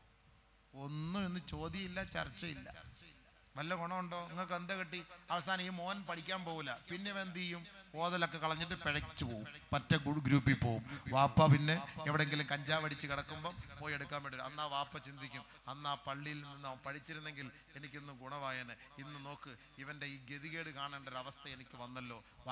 ഒന്നും ഇന്ന് ചോദ്യമില്ല ചർച്ചയില്ല വല്ല ഗുണമുണ്ടോ നിങ്ങൾക്ക് എന്താ കിട്ടി അവസാനം ഈ മോൻ പഠിക്കാൻ പോകില്ല പിന്നെ ഇവൻ എന്ത് ചെയ്യും ഓതലൊക്കെ കളഞ്ഞിട്ട് പിഴച്ചു പോകും പറ്റ ഗു- ഗ്രൂപ്പിൽ പോകും വാപ്പ പിന്നെ എവിടെയെങ്കിലും കഞ്ചാവ് അടിച്ച് കിടക്കുമ്പം പോയി എടുക്കാൻ വേണ്ടി വരും. അന്ന് ആ വാപ്പ ചിന്തിക്കും അന്ന് ആ പള്ളിയിൽ നിന്ന് അവൻ പഠിച്ചിരുന്നെങ്കിൽ എനിക്കിന്ന് ഗുണമായേനെ ഇന്ന് നോക്ക് ഇവന്റെ ഈ ഗതികേട് കാണേണ്ട ഒരു അവസ്ഥ എനിക്ക് വന്നല്ലോ